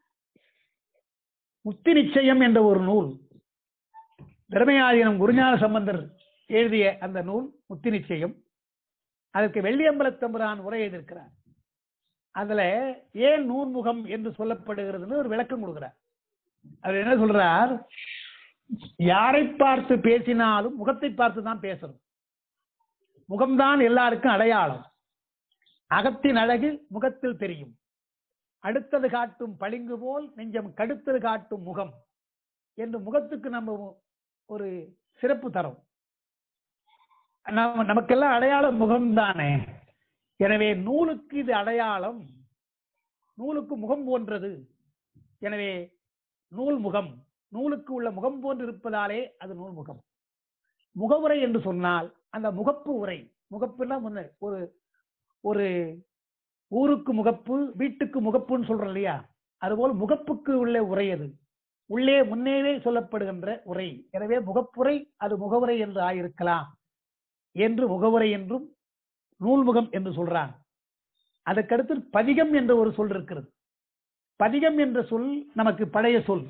முத்தி நிச்சயம் என்ற ஒரு நூல் தர்மயாதீனம் குருஞான சம்பந்தர் எழுதிய அந்த நூல் முத்தி நிச்சயம் அதற்கு வெள்ளியம்பலத்தம்புரான் உரை எழுதியிருக்கிறார் அதுல ஏன் நூன்முகம் என்று சொல்லப்படுகிறதுன்னு ஒரு விளக்கம் கொடுக்கிறார் அவர் என்ன சொல்றார் யாரை பார்த்து பேசினாலும் முகத்தை பார்த்து தான் பேசணும் முகம்தான் எல்லாருக்கும் அடையாளம் அகத்தின் அழகு முகத்தில் தெரியும் அடுத்தது காட்டும் பளிங்கு போல் நெஞ்சம் கடுத்தது காட்டும் முகம் என்று முகத்துக்கு நம்ம ஒரு சிறப்பு தரும் நம்ம நமக்கெல்லாம் அடையாளம் முகம்தானே எனவே நூலுக்கு இது அடையாளம் நூலுக்கு முகம் போன்றது எனவே நூல் முகம் நூலுக்கு உள்ள முகம் போன்று இருப்பதாலே அது நூல் முகம் முகவுரை என்று சொன்னால் அந்த முகப்பு உரை முகப்புன்னா முன்ன ஒரு ஒரு ஊருக்கு முகப்பு வீட்டுக்கு முகப்புன்னு சொல்றோம் இல்லையா அதுபோல் முகப்புக்கு உள்ள உரை அது உள்ளே முன்னேவே சொல்லப்படுகின்ற உரை எனவே முகப்புரை அது முகவுரை என்று ஆயிருக்கலாம் என்று முகவுரை என்றும் நூல்முகம் என்று சொல்றாங்க அதற்கடுத்து பதிகம் என்ற ஒரு சொல் இருக்கிறது பதிகம் என்ற சொல் நமக்கு பழைய சொல்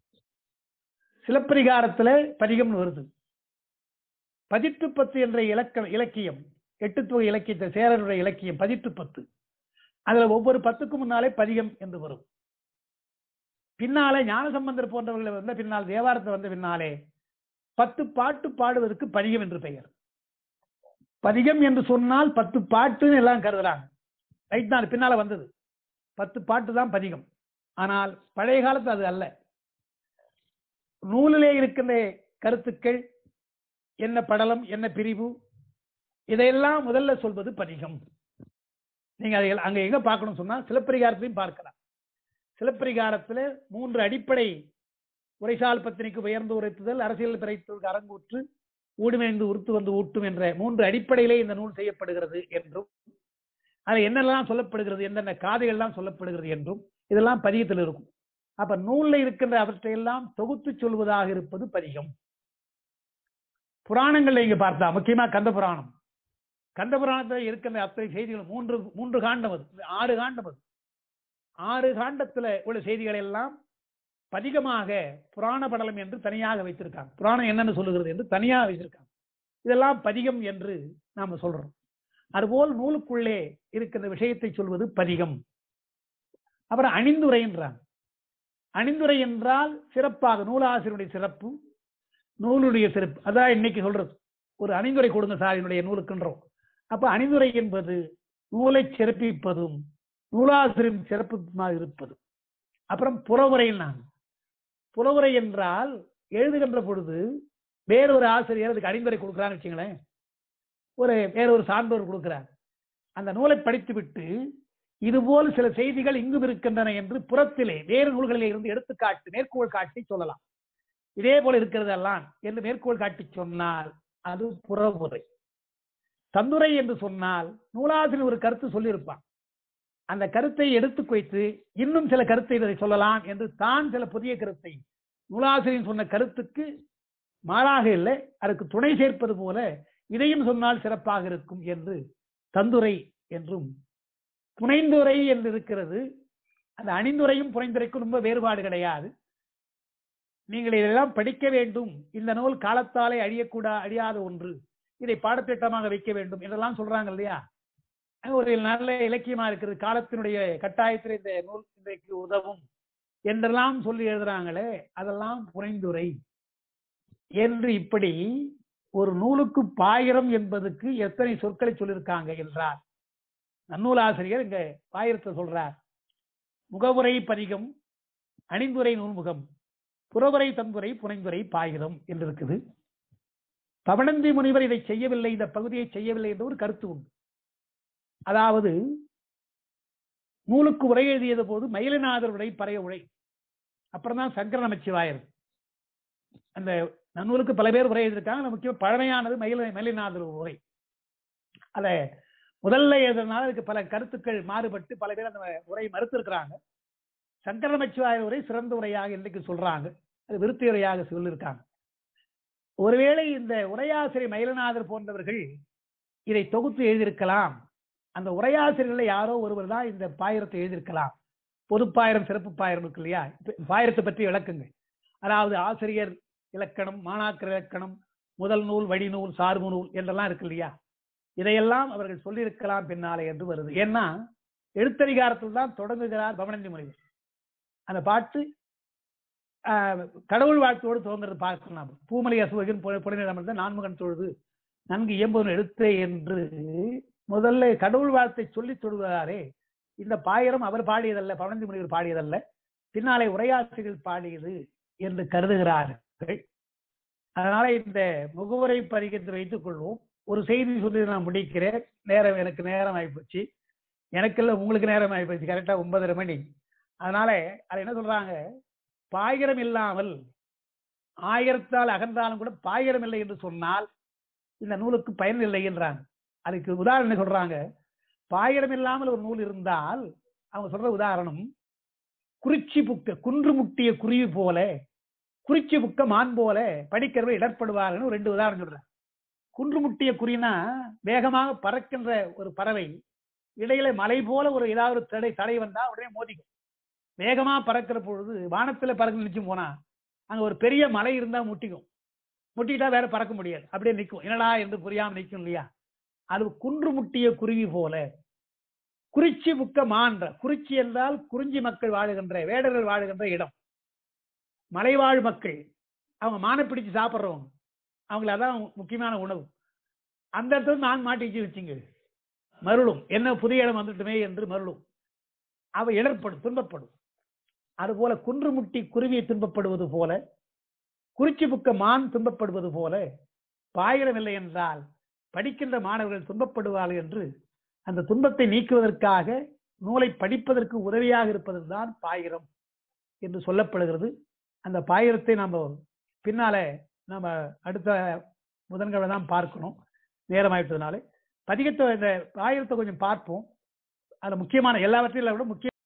சிலப்பதிகாரத்துல பதிகம்னு வருது பதிற்று பத்து என்ற இலக்க இலக்கியம் எட்டு தொகை இலக்கியத்தை சேரருடைய இலக்கியம் பதிற்று பத்து அதுல ஒவ்வொரு பத்துக்கும் முன்னாலே பதிகம் என்று வரும் பின்னாலே ஞானசம்பந்தர் போன்றவர்கள் வந்த பின்னால் தேவாரத்தில் வந்த பின்னாலே பத்து பாட்டு பாடுவதற்கு பதிகம் என்று பெயர் பதிகம் என்று சொன்னால் பத்து பாட்டுன்னு எல்லாம் கருதுறாங்க ரைட் தான் பின்னால வந்தது பத்து பாட்டு தான் பதிகம் ஆனால் பழைய காலத்து அது அல்ல நூலிலே இருக்கின்ற கருத்துக்கள் என்ன படலம் என்ன பிரிவு இதையெல்லாம் முதல்ல சொல்வது பதிகம் நீங்க அதை அங்க எங்க பார்க்கணும் சொன்னா சிலப்பதிகாரத்திலையும் பார்க்கலாம் சிலப்பதிகாரத்துல மூன்று அடிப்படை உரைசால் பத்தினிக்கு உயர்ந்து உரைத்துதல் அரசியல் பிறைத்ததற்கு அரங்கூற்று ஊடுமைந்து உறுத்து வந்து ஊட்டும் என்ற மூன்று அடிப்படையிலே இந்த நூல் செய்யப்படுகிறது என்றும் அதில் என்னெல்லாம் சொல்லப்படுகிறது என்னென்ன காதைகள்லாம் சொல்லப்படுகிறது என்றும் இதெல்லாம் பதிகத்தில் இருக்கும் அப்ப நூல்ல இருக்கின்ற அவற்றையெல்லாம் தொகுத்து சொல்வதாக இருப்பது பதிகம் புராணங்கள்ல இங்க பார்த்தா முக்கியமா கந்த புராணம் கந்த புராணத்தில் இருக்கின்ற அத்தனை செய்திகள் மூன்று மூன்று காண்டம் அது ஆறு காண்டம் அது ஆறு காண்டத்துல உள்ள செய்திகளை எல்லாம் பதிகமாக புராண படலம் என்று தனியாக வைத்திருக்காங்க புராணம் என்னன்னு சொல்லுகிறது என்று தனியாக வைத்திருக்காங்க இதெல்லாம் பதிகம் என்று நாம சொல்றோம் அதுபோல் நூலுக்குள்ளே இருக்கின்ற விஷயத்தை சொல்வது பதிகம் அப்புறம் அணிந்துரை என்றாங்க அணிந்துரை என்றால் சிறப்பாக நூலாசிரியருடைய சிறப்பு நூலுடைய சிறப்பு அதான் இன்னைக்கு சொல்றது ஒரு அணிந்துரை கொடுங்க சார் என்னுடைய நூலுக்குன்றோம் அப்ப அணிந்துரை என்பது நூலை சிறப்பிப்பதும் நூலாசிரியம் சிறப்புமாக இருப்பது அப்புறம் புறவுரைன்னாங்க புலவுரை என்றால் எழுதுகின்ற பொழுது வேறொரு ஆசிரியர் அதுக்கு அணிந்துரை கொடுக்குறான்னு வச்சுங்களேன் ஒரு வேற ஒரு சான்றோர் கொடுக்கிறார் அந்த நூலை படித்துவிட்டு இதுபோல் சில செய்திகள் இங்கும் இருக்கின்றன என்று புறத்திலே வேறு நூல்களிலே இருந்து எடுத்துக்காட்டு மேற்கோள் காட்டி சொல்லலாம் இதே போல இருக்கிறதெல்லாம் என்று மேற்கோள் காட்டி சொன்னால் அது புறவுரை தந்துரை என்று சொன்னால் நூலாசிரியர் ஒரு கருத்து சொல்லியிருப்பான் அந்த கருத்தை எடுத்து வைத்து இன்னும் சில கருத்தை இதை சொல்லலாம் என்று தான் சில புதிய கருத்தை நூலாசிரியர் சொன்ன கருத்துக்கு மாறாக இல்லை அதற்கு துணை சேர்ப்பது போல இதையும் சொன்னால் சிறப்பாக இருக்கும் என்று தந்துரை என்றும் புனைந்துரை என்று இருக்கிறது அந்த அணிந்துரையும் புனைந்துரைக்கும் ரொம்ப வேறுபாடு கிடையாது நீங்கள் இதெல்லாம் படிக்க வேண்டும் இந்த நூல் காலத்தாலே அழியக்கூடா அழியாத ஒன்று இதை பாடத்திட்டமாக வைக்க வேண்டும் என்றெல்லாம் சொல்றாங்க இல்லையா அது ஒரு நல்ல இலக்கியமா இருக்கிறது காலத்தினுடைய கட்டாயத்தில் இந்த நூல் இன்றைக்கு உதவும் என்றெல்லாம் சொல்லி எழுதுறாங்களே அதெல்லாம் புனைந்துரை என்று இப்படி ஒரு நூலுக்கு பாயிரம் என்பதுக்கு எத்தனை சொற்களை சொல்லியிருக்காங்க என்றார் நன்னூலாசிரியர் இங்க பாயிரத்தை சொல்றார் முகவுரை பதிகம் அணிந்துரை நூல்முகம் புறவுரை தந்துரை புனைந்துரை பாயிரம் என்று இருக்குது பவனந்தி முனிவர் இதை செய்யவில்லை இந்த பகுதியை செய்யவில்லை என்ற ஒரு கருத்து உண்டு அதாவது நூலுக்கு உரை எழுதியது போது மயிலநாதர் உரை பறைய உரை அப்புறம் தான் சங்கர நமச்சிவாயர் அந்த நன்னூலுக்கு பல பேர் உரை எழுதியிருக்காங்க அதுல முக்கியம் பழமையானது மயில மயிலநாதர் உரை அத முதல்ல எழுதுறதுனால அதுக்கு பல கருத்துக்கள் மாறுபட்டு பல பேர் அந்த உரை மறுத்திருக்கிறாங்க சங்கர நமச்சிவாயர் உரை சிறந்த உரையாக இன்றைக்கு சொல்றாங்க அது விருத்தி உரையாக சொல்லியிருக்காங்க ஒருவேளை இந்த உரையாசிரியர் மயிலநாதர் போன்றவர்கள் இதை தொகுத்து எழுதியிருக்கலாம் அந்த உரையாசிரியர்களை யாரோ ஒருவர் தான் இந்த பாயிரத்தை எழுதியிருக்கலாம் பொதுப்பாயிரம் சிறப்பு பாயிரம் இருக்கு இல்லையா இப்ப பாயிரத்தை பற்றி விளக்குங்க அதாவது ஆசிரியர் இலக்கணம் மாணாக்கர் இலக்கணம் முதல் நூல் வடிநூல் சார்பு நூல் என்றெல்லாம் இருக்கு இல்லையா இதையெல்லாம் அவர்கள் சொல்லியிருக்கலாம் பின்னாலே என்று வருது ஏன்னா எழுத்ததிகாரத்தில் தான் தொடங்குகிறார் பவனந்தி முனிவர் அந்த பாட்டு ஆஹ், கடவுள் வாழ்த்தோடு துவங்குறது பார்க்கலாம் பூமலை அசுவகன் புனிதமர்ந்த நான்முகன் தொழுது நன்கு இயம்புவன் எழுத்தே என்று முதல்ல கடவுள் வாழ்த்தை சொல்லி தொழுகிறாரே இந்த பாயிரம் அவர் பாடியதல்ல பவனந்தி முனிவர் பாடியதல்ல பின்னாலே உரையாசிரியர்கள் பாடியது என்று கருதுகிறார்கள் அதனால இந்த முகவுரை பதிகத்தை வைத்துக் கொள்வோம் ஒரு செய்தி சொல்லி நான் முடிக்கிறேன் நேரம் எனக்கு நேரம் ஆயிப்போச்சு எனக்கு இல்லை உங்களுக்கு நேரம் ஆயிப்போச்சு கரெக்டா ஒன்பதரை மணி அதனால அது என்ன சொல்றாங்க பாயிரம் இல்லாமல் ஆயிரத்தால் அகன்றாலும் கூட பாயிரம் இல்லை என்று சொன்னால் இந்த நூலுக்கு பயன் இல்லை என்றாங்க அதுக்கு உதாரணம் என்ன சொல்றாங்க பாயிரம் இல்லாமல் ஒரு நூல் இருந்தால் அவங்க சொல்ற உதாரணம் குறிச்சி புக்க குன்று முட்டிய குருவி போல குறிச்சி புக்க மான் போல படிக்கிறவர் இடர்படுவார்கள் ரெண்டு உதாரணம் சொல்றேன் குன்று முட்டிய குறினா வேகமாக பறக்கின்ற ஒரு பறவை இடையில மலை போல ஒரு ஏதாவது ஒரு தடை தடை வந்தா உடனே மோதிக்கும் வேகமா பறக்கிற பொழுது வானத்துல பறக்க நினைச்சும் போனா அங்க ஒரு பெரிய மலை இருந்தா முட்டிக்கும் முட்டிக்கிட்டா வேற பறக்க முடியாது அப்படியே நிற்கும் என்னடா என்று புரியாம நிற்கும் இல்லையா அது குன்று முட்டிய குருவி போல குறிச்சி புக்க மான்ற குறிச்சி என்றால் குறிஞ்சி மக்கள் வாழுகின்ற வேடர்கள் வாழுகின்ற இடம் மலைவாழ் மக்கள் அவங்க மானை பிடிச்சு சாப்பிட்றவங்க அவங்களுக்கு அதான் முக்கியமான உணவு அந்த இடத்துல நான் மாட்டிச்சு வச்சுங்க மருளும் என்ன புதிய இடம் வந்துட்டுமே என்று மருளும் அவ இடர்படும் துன்பப்படும் அதுபோல குன்றுமுட்டி குருவி துன்பப்படுவது போல குறிச்சி புக்க மான் துன்பப்படுவது போல பாயிரம் இல்லை என்றால் படிக்கின்ற மாணவர்கள் துன்பப்படுவார்கள் என்று அந்த துன்பத்தை நீக்குவதற்காக நூலை படிப்பதற்கு உதவியாக இருப்பதுதான் பாயிரம் என்று சொல்லப்படுகிறது அந்த பாயிரத்தை நாம பின்னால நாம அடுத்த புதன்கிழமை தான் பார்க்கணும் நேரம் ஆயிட்டதுனால பதிகத்தை இந்த பாயிரத்தை கொஞ்சம் பார்ப்போம் அது முக்கியமான எல்லாவற்றையும் விட முக்கிய